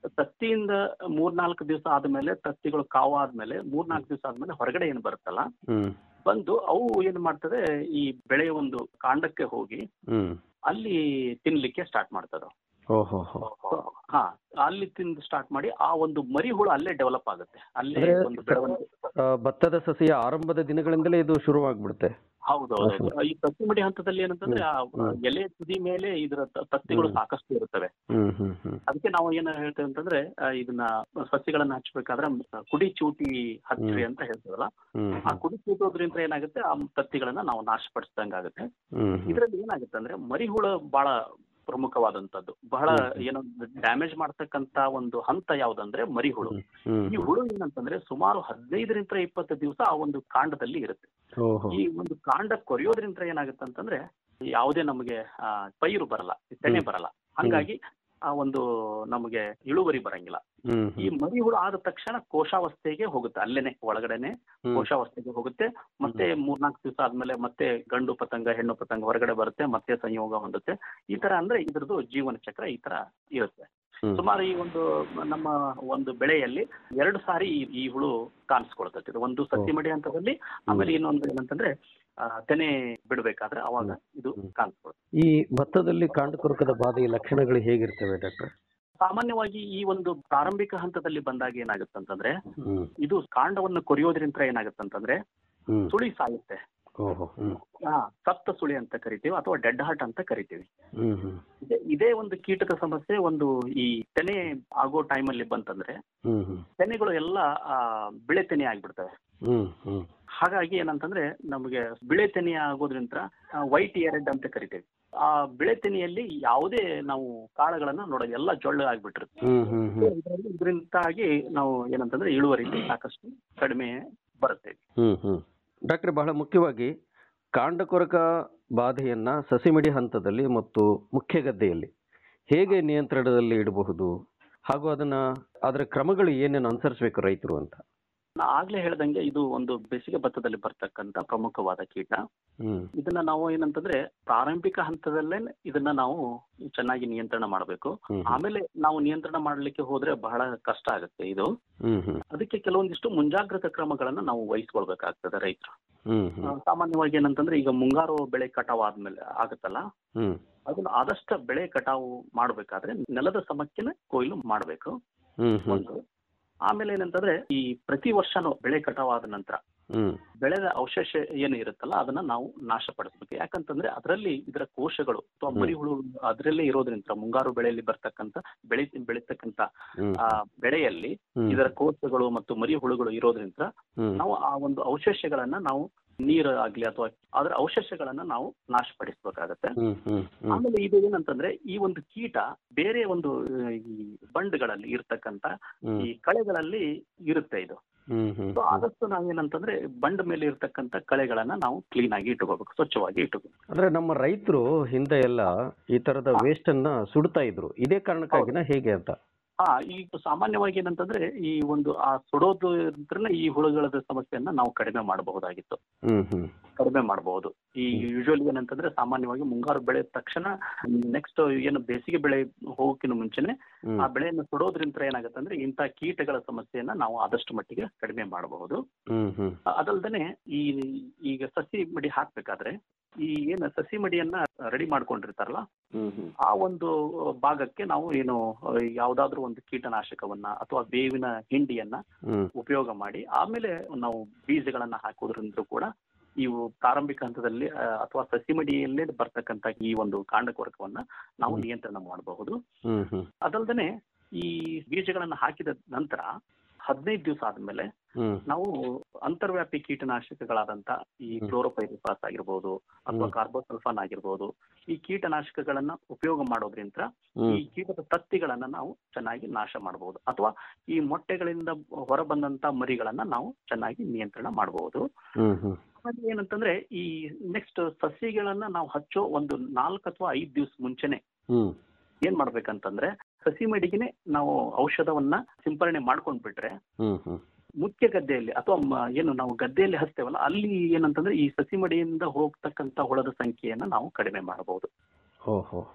ತತ್ತಿಯಿಂದ ಮೂರ್ನಾಲ್ಕು ದಿವಸ ಆದ್ಮೇಲೆ ತತ್ತಿಗಳು ಕಾವು ಆದ್ಮೇಲೆ ಮೂರ್ನಾಲ್ಕು ದಿವಸ ಆದ್ಮೇಲೆ ಹೊರಗಡೆ ಏನು ಬರುತ್ತಲ್ಲ ಹ್ಮ್ ಬಂದು ಅವು ಏನ್ ಮಾಡ್ತದೆ ಈ ಬೆಳೆಯ ಒಂದು ಕಾಂಡಕ್ಕೆ ಹೋಗಿ ಹ್ಮ್ ಅಲ್ಲಿ ತಿನ್ಲಿಕ್ಕೆ ಸ್ಟಾರ್ಟ್ ಮಾಡ್ತದ ಓಹೋ ಹೋ ಹಾ ಅಲ್ಲಿ ತಿಂದು ಸ್ಟಾರ್ಟ್ ಮಾಡಿ ಆ ಒಂದು ಮರಿ ಹುಳು ಅಲ್ಲೇ ಡೆವಲಪ್ ಆಗುತ್ತೆ ಅಲ್ಲೇ ಅಂದ್ರೆ ಒಂದು ಬೆಳವಣಿಗೆ ಆ, ಭತ್ತದ ಸಸಿಯ ಆರಂಭದ ದಿನಗಳಿಂದಲೇ ಇದು ಶುರುವಾಗ್ಬಿಡುತ್ತೆ ಹೌದೌದು ಈ ತತ್ತಿ ಮಡಿ ಹಂತದಲ್ಲಿ ಏನಂತಂದ್ರೆ ಆ ಎಲೆ ತುದಿ ಮೇಲೆ ಇದರ ತ- ತತ್ತಿಗಳು ಸಾಕಷ್ಟು ಇರುತ್ತವೆ ಹ್ಮ್ ಹ್ಮ್ ಹ್ಮ್ ಅದಕ್ಕೆ ನಾವು ಏನ್ ಹೇಳ್ತೇವೆ ಅಂತಂದ್ರೆ ಆ, ಇದನ್ನ ಸಸಿಗಳನ್ನ ಹಚ್ಚಬೇಕಾದ್ರೆ ಕುಡಿ ಚೂಟಿ ಹಚ್ಚಿರಿ ಅಂತ ಹೇಳ್ತೇವಲ್ಲ ಹ್ಮ್ ಆ ಕುಡಿ ಚೂಟೋದ್ರಿಂದ ಏನಾಗುತ್ತೆ ಆ ತತ್ತಿಗಳನ್ನ ನಾವು ನಾಶಪಡಿಸಿದಂಗಾಗುತ್ತೆ ಹ್ಮ್ ಹ್ಮ್ ಇದರಲ್ಲಿ ಏನಾಗುತ್ತೆ ಅಂದ್ರೆ ಮರಿಹುಳ ಬಹಳ ಪ್ರಮುಖವಾದಂತದ್ದು ಬಹಳ ಏನೋ ಡ್ಯಾಮೇಜ್ ಮಾಡ್ತಕ್ಕಂತ ಒಂದು ಹಂತ ಯಾವ್ದಂದ್ರೆ ಮರಿಹುಳು ಹ್ಮ್ ಈ ಹುಳು ಏನಂತಂದ್ರೆ ಸುಮಾರು ಹದಿನೈದರಿಂದ ಇಪ್ಪತ್ತು ದಿವಸ ಆ ಒಂದು ಕಾಂಡದಲ್ಲಿ ಇರುತ್ತೆ ಓಹೋ ಈ ಒಂದು ಕಾಂಡ ಕೊರೆಯೋದ್ರಿಂದ ಏನಾಗುತ್ತೆ ಅಂತಂದ್ರೆ ಯಾವುದೇ ನಮಗೆ ಆ, ಪೈರು ಬರಲ್ಲ ತೆನೆ ಬರಲ್ಲ ಹಂಗಾಗಿ ಆ ಒಂದು ನಮಗೆ ಇಳುವರಿ ಬರಂಗಿಲ್ಲ ಹ್ಮ್ ಈ ಮರಿ ಹುಳು ಆದ ತಕ್ಷಣ ಕೋಶಾವಸ್ಥೆಗೆ ಹೋಗುತ್ತೆ ಅಲ್ಲೇನೆ ಒಳಗಡೆನೆ ಹ್ಮ್. ಕೋಶಾವಸ್ಥೆಗೆ ಹೋಗುತ್ತೆ ಮತ್ತೆ ಮೂರ್ನಾಲ್ಕು ದಿವಸ ಆದ್ಮೇಲೆ ಮತ್ತೆ ಗಂಡು ಪತಂಗ ಹೆಣ್ಣು ಪತಂಗ ಹೊರಗಡೆ ಬರುತ್ತೆ ಮತ್ತೆ ಸಂಯೋಗ ಹೊಂದುತ್ತೆ ಈ ತರ ಅಂದ್ರೆ ಇದ್ರದ್ದು ಜೀವನ ಚಕ್ರ ಈ ತರ ಇರುತ್ತೆ ಹ್ಮ್. ಸುಮಾರು ಈ ಒಂದು ನಮ್ಮ ಒಂದು ಬೆಳೆಯಲ್ಲಿ ಎರಡು ಸಾರಿ ಈ- ಈ ಹುಳು ಕಾಣಿಸ್ಕೊಳ್ತೈತೆ ಇದು ಒಂದು ಸಸಿ ಮಡಿ ಹಂತದಲ್ಲಿ ಆಮೇಲೆ ಇನ್ನೊಂದು ಏನಂತಂದ್ರೆ ಆ, ತೆನೆ ಬಿಡ್ಬೇಕಾದ್ರೆ ಅವಾಗ ಇದು ಕಾಣಿಸ್ಕೊಳ್ತದೆ ಈ ಭತ್ತದಲ್ಲಿ ಕಾಂಡ ಕೊರಕದ ಬಾಧೆಯ ಲಕ್ಷಣಗಳು ಹೇಗಿರ್ತವೆ ಡಾಕ್ಟರ್ ಸಾಮಾನ್ಯವಾಗಿ ಈ ಒಂದು ಪ್ರಾರಂಭಿಕ ಹಂತದಲ್ಲಿ ಬಂದಾಗ ಏನಾಗುತ್ತಂತಂದ್ರೆ ಹ್ಮ್ ಇದು ಕಾಂಡವನ್ನು ಕೊರಿಯೋದ್ರಿಂದ ಏನಾಗುತ್ತಂತಂದ್ರೆ ಹ್ಮ್ ಸುಳಿ ಸಾಯುತ್ತೆ ಓಹೋ ಹ್ಮ್ ಹಾ ಸಪ್ತ ಸುಳಿ ಅಂತ ಕರಿತೀವಿ ಅಥವಾ ಡೆಡ್ ಹಾರ್ಟ್ ಅಂತ ಕರಿತೀವಿ ಹ್ಮ್ ಹ್ಮ್ ಇದೇ- ಇದೇ ಒಂದು ಕೀಟದ ಸಮಸ್ಯೆ ಒಂದು ಈ ತೆನೆ ಆಗೋ ಟೈಮಲ್ಲಿ ಬಂತಂದ್ರೆ ಹ್ಮ್ ಹ್ಮ್ ತೆನೆಗಳು ಎಲ್ಲ ಆ, ಬಿಳೆ ತೆನೆ ಆಗ್ಬಿಡ್ತವೆ ಹ್ಮ್ ಹ್ಮ್ ಹಾಗಾಗಿ ಏನಂತಂದ್ರೆ ನಮಗೆ ಬಿಳೆ ತೆನೆ ಆಗೋದ್ರಿಂದ ವೈಟ್ ಎರೆಡ್ ಅಂತ ಕರಿತೀವಿ ಆ ಬಿಳೆ ತೆನೆಯಲ್ಲಿ ಯಾವುದೇ ನಾವು ಕಾಳುಗಳನ್ನ ನೋಡೋದು ಎಲ್ಲ ಜೊಳ್ಳು ಆಗ್ಬಿಟ್ಟಿರುತ್ತೆ ಹ್ಮ್ ಹ್ಮ್ ಹ್ಮ್ ಇದರಲ್ಲಿ ಇದರಿಂದಾಗಿ ನಾವು ಏನಂತಂದ್ರೆ ಇಳುವರಿ ಸಾಕಷ್ಟು ಕಡಿಮೆ ಬರುತ್ತೆ ಹ್ಮ್ ಹ್ಮ್ ಡಾಕ್ಟ್ರೆ ಬಹಳ ಮುಖ್ಯವಾಗಿ ಕಾಂಡಕೊರಕ ಬಾಧೆಯನ್ನ ಸಸಿಮಿಡಿ ಹಂತದಲ್ಲಿ ಮತ್ತು ಮುಖ್ಯ ಗದ್ದೆಯಲ್ಲಿ ಹೇಗೆ ನಿಯಂತ್ರಣದಲ್ಲಿ ಇಡಬಹುದು ಹಾಗೂ ಅದನ್ನ ಅದರ ಕ್ರಮಗಳು ಏನೇನು ಅನುಸರಿಸಬೇಕು ರೈತರು ಅಂತ ನಾ ಆಗ್ಲೇ ಹೇಳ್ದಂಗೆ ಇದು ಒಂದು ಬೇಸಿಗೆ ಭತ್ತದಲ್ಲಿ ಬರ್ತಕ್ಕಂತ ಪ್ರಮುಖವಾದ ಕೀಟ ಹ್ಮ್ ಇದನ್ನ ನಾವು ಏನಂತಂದ್ರೆ ಪ್ರಾರಂಭಿಕ ಹಂತದಲ್ಲೇ ಇದನ್ನ ನಾವು ಚೆನ್ನಾಗಿ ನಿಯಂತ್ರಣ ಮಾಡಬೇಕು ಹ್ಮ್. ಆಮೇಲೆ ನಾವು ನಿಯಂತ್ರಣ ಮಾಡ್ಲಿಕ್ಕೆ ಹೋದ್ರೆ ಬಹಳ ಕಷ್ಟ ಆಗುತ್ತೆ ಇದು ಹ್ಮ್ ಹ್ಮ್ ಅದಕ್ಕೆ ಕೆಲವೊಂದಿಷ್ಟು ಮುಂಜಾಗ್ರತಾ ಕ್ರಮಗಳನ್ನ ನಾವು ವಹಿಸ್ಕೊಳ್ಬೇಕಾಗ್ತದೆ ರೈತರು ಹ್ಮ್ ಆ, ಹ್ಮ್ ಸಾಮಾನ್ಯವಾಗಿ ಏನಂತಂದ್ರೆ ಈಗ ಮುಂಗಾರು ಬೆಳೆ ಕಟಾವ್ ಆದ್ಮೇಲೆ ಆಗುತ್ತಲ್ಲ ಹ್ಮ್ ಅದನ್ನ ಆದಷ್ಟು ಬೆಳೆ ಕಟಾವು ಮಾಡ್ಬೇಕಾದ್ರೆ ನೆಲದ ಸಮಕ್ಕಿನ ಕೊಯ್ಲು ಮಾಡ್ಬೇಕು ಹ್ಮ್ ಹ್ಮ್ ಒಂದು ಆಮೇಲೆ ಏನಂತಂದ್ರೆ ಈ ಪ್ರತಿ ವರ್ಷನೂ ಬೆಳೆ ಕಟಾವ್ ಆದ ನಂತರ ಹ್ಮ್ ಬೆಳೆದ ಅವಶೇಷ ಏನು ಇರುತ್ತಲ್ಲ ಅದನ್ನ ನಾವು ನಾಶಪಡಿಸ್ಬೇಕು ಯಾಕಂತಂದ್ರೆ ಅದರಲ್ಲಿ ಇದರ ಕೋಶಗಳು ಅಥವಾ ಹ್ಮ್. ಮರಿ ಹುಳು ಅದರಲ್ಲೇ ಇರೋದ್ರಿಂದ ಮುಂಗಾರು ಬೆಳೆಯಲ್ಲಿ ಬರ್ತಕ್ಕಂತ ಬೆಳೆ ಬೆಳೀತಕ್ಕಂತ ಹ್ಮ್. ಆ ಬೆಳೆಯಲ್ಲಿ ಹ್ಮ್. ಇದರ ಕೋಶಗಳು ಮತ್ತು ಮರಿ ಹುಳುಗಳು ಇರೋದ್ರಿಂದ ಹ್ಮ್. ನಾವು ಆ ಒಂದು ಅವಶೇಷಗಳನ್ನ ನಾವು ನೀರು ಆಗ್ಲಿ ಅಥವಾ ಅದರ ಅವಶೇಷಗಳನ್ನ ನಾವು ನಾಶಪಡಿಸ್ಬೇಕಾಗತ್ತೆ ಹ್ಮ್ ಹ್ಮ್ ಹ್ಮ್ ಆಮೇಲೆ ಇದು ಏನಂತಂದ್ರೆ ಈ ಒಂದು ಕೀಟ ಬೇರೆ ಒಂದು ಆ, ಈ ಬಂಡ್ಗಳಲ್ಲಿ ಇರ್ತಕ್ಕಂತ ಹ್ಮ್. ಈ ಕಳೆಗಳಲ್ಲಿ ಇರುತ್ತೆ ಇದು ಹ್ಮ್ ಹ್ಮ್ ಸೊ ಆದಷ್ಟು ನಾವೇನಂತಂದ್ರೆ ಬಂಡ್ ಮೇಲೆ ಇರ್ತಕ್ಕಂತ ಕಳೆಗಳನ್ನ ನಾವು ಕ್ಲೀನ್ ಆಗಿ ಇಟ್ಕೋಬೇಕು ಸ್ವಚ್ಛವಾಗಿ ಇಟ್ಕೋಬೇಕು ಅಂದ್ರೆ ನಮ್ಮ ರೈತರು ಹಿಂದೆ ಎಲ್ಲ ಈ ತರದ ವೇಸ್ಟ್ ಅನ್ನ ಸುಡ್ತಾ ಇದ್ರು ಇದೇ ಕಾರಣಕ್ಕಾಗಿನ ಹೇಗೆ ಅಂತ ಹಾ ಈಗ ಸಾಮಾನ್ಯವಾಗಿ ಏನಂತಂದ್ರೆ ಈ ಒಂದು ಆ ಸುಡೋದು ಇದ್ರನ್ನ ಈ ಹುಳುಗಳದ ಸಮಸ್ಯೆಯನ್ನ ನಾವು ಕಡಿಮೆ ಮಾಡಬಹುದಾಗಿತ್ತು ಹ್ಮ್ ಹ್ಮ್ ಕಡಿಮೆ ಮಾಡಬಹುದು ಈ ಯೂಶುವಲಿ ಏನಂತಂದ್ರೆ ಸಾಮಾನ್ಯವಾಗಿ ಮುಂಗಾರು ಬೆಳೆದ ತಕ್ಷಣ ನೆಕ್ಸ್ಟ್ ಏನು ಬೇಸಿಗೆ ಬೆಳೆ ಹೋಗೋಕ್ಕಿಂತ ಮುಂಚೆನೆ ಹ್ಮ್. ಆ ಬೆಳೆಯನ್ನು ಸುಡೋದ್ರಿಂದ ಏನಾಗುತ್ತೆ ಅಂದ್ರೆ ಇಂಥ ಕೀಟಗಳ ಸಮಸ್ಯೆಯನ್ನ ನಾವು ಆದಷ್ಟು ಮಟ್ಟಿಗೆ ಕಡಿಮೆ ಮಾಡಬಹುದು ಹ್ಮ್ ಹ್ಮ್ ಅದಲ್ದೇನೆ ಈ ಈಗ ಸಸಿ ಮಡಿ ಹಾಕ್ಬೇಕಾದ್ರೆ ಈ ಏನು ಸಸಿ ಮಡಿಯನ್ನ ರೆಡಿ ಮಾಡ್ಕೊಂಡಿರ್ತಾರಲ್ಲ ಹ್ಮ್ ಹ್ಮ್ ಆ ಒಂದು ಭಾಗಕ್ಕೆ ನಾವು ಏನು ಯಾವ್ದಾದ್ರು ಒಂದು ಕೀಟನಾಶಕವನ್ನ ಅಥವಾ ಬೇವಿನ ಹಿಂಡಿಯನ್ನ ಹ್ಮ್ ಉಪಯೋಗ ಮಾಡಿ ಆಮೇಲೆ ನಾವು ಬೀಜಗಳನ್ನ ಹಾಕೋದ್ರಿಂದ ಕೂಡ ಇವು ಪ್ರಾರಂಭಿಕ ಹಂತದಲ್ಲಿ ಆ, ಅಥವಾ ಸಸಿ ಮಡಿಯಲ್ಲೇ ಬರ್ತಕ್ಕಂತ ಈ ಒಂದು ಕಾಂಡಕೊರಕವನ್ನ ನಾವು ನಿಯಂತ್ರಣ ಮಾಡಬಹುದು ಹ್ಮ್ ಹ್ಮ್ ಅದಲ್ದೇನೆ ಈ ಬೀಜಗಳನ್ನ ಹಾಕಿದ ನಂತರ ಹದಿನೈದು ದಿವಸ ಆದ್ಮೇಲೆ ಹ್ಮ್ ನಾವು ಅಂತರ್ವ್ಯಾಪಿ ಕೀಟನಾಶಕಗಳಾದಂತ ಈ ಕ್ಲೋರೋಪೈರಿಫಾಸ್ ಆಗಿರ್ಬೋದು ಅಥವಾ ಹ್ಮ್. ಕಾರ್ಬೋಸಲ್ಫಾನ್ ಆಗಿರ್ಬೋದು ಈ ಕೀಟನಾಶಕಗಳನ್ನ ಉಪಯೋಗ ಮಾಡೋದ್ರಿಂದ ಹ್ಮ್. ಈ ಕೀಟದ ತತ್ತಿಗಳನ್ನ ನಾವು ಚೆನ್ನಾಗಿ ನಾಶ ಮಾಡಬಹುದು ಅಥವಾ ಈ ಮೊಟ್ಟೆಗಳಿಂದ ಹೊರಬಂದಂತ ಮರಿಗಳನ್ನ ನಾವು ಚೆನ್ನಾಗಿ ನಿಯಂತ್ರಣ ಮಾಡಬಹುದು ಹ್ಮ್ ಹ್ಮ್ ಆಮೇಲೆ ಏನಂತಂದ್ರೆ ಈ ನೆಕ್ಸ್ಟ್ ಸಸಿಗಳನ್ನ ನಾವು ಹಚ್ಚೋ ಒಂದು ನಾಲ್ಕು ಅಥವಾ ಐದು ದಿವಸ ಮುಂಚೆನೆ ಹ್ಮ್ ಏನ್ ಮಾಡ್ಬೇಕಂತಂದ್ರೆ ಸಸಿ ಮಡಿಗೆನೆ ನಾವು ಔಷಧವನ್ನ ಸಿಂಪರಣೆ ಮಾಡ್ಕೊಂಡ್ಬಿಟ್ರೆ ಹ್ಮ್ ಹ್ಮ್ ಮುಖ್ಯ ಗದ್ದೆಯಲ್ಲಿ ಅಥವಾ ಮ- ಏನು ನಾವು ಗದ್ದೆಯಲ್ಲಿ ಹಚ್ತೇವಲ್ಲ ಅಲ್ಲಿ ಏನಂತಂದ್ರೆ ಈ ಸಸಿ ಮಡಿಯಿಂದ ಹೋಗ್ತಕ್ಕಂತ ಹುಳದ ಸಂಖ್ಯೆಯನ್ನ ನಾವು ಕಡಿಮೆ ಮಾಡಬಹುದು ಓಹೋ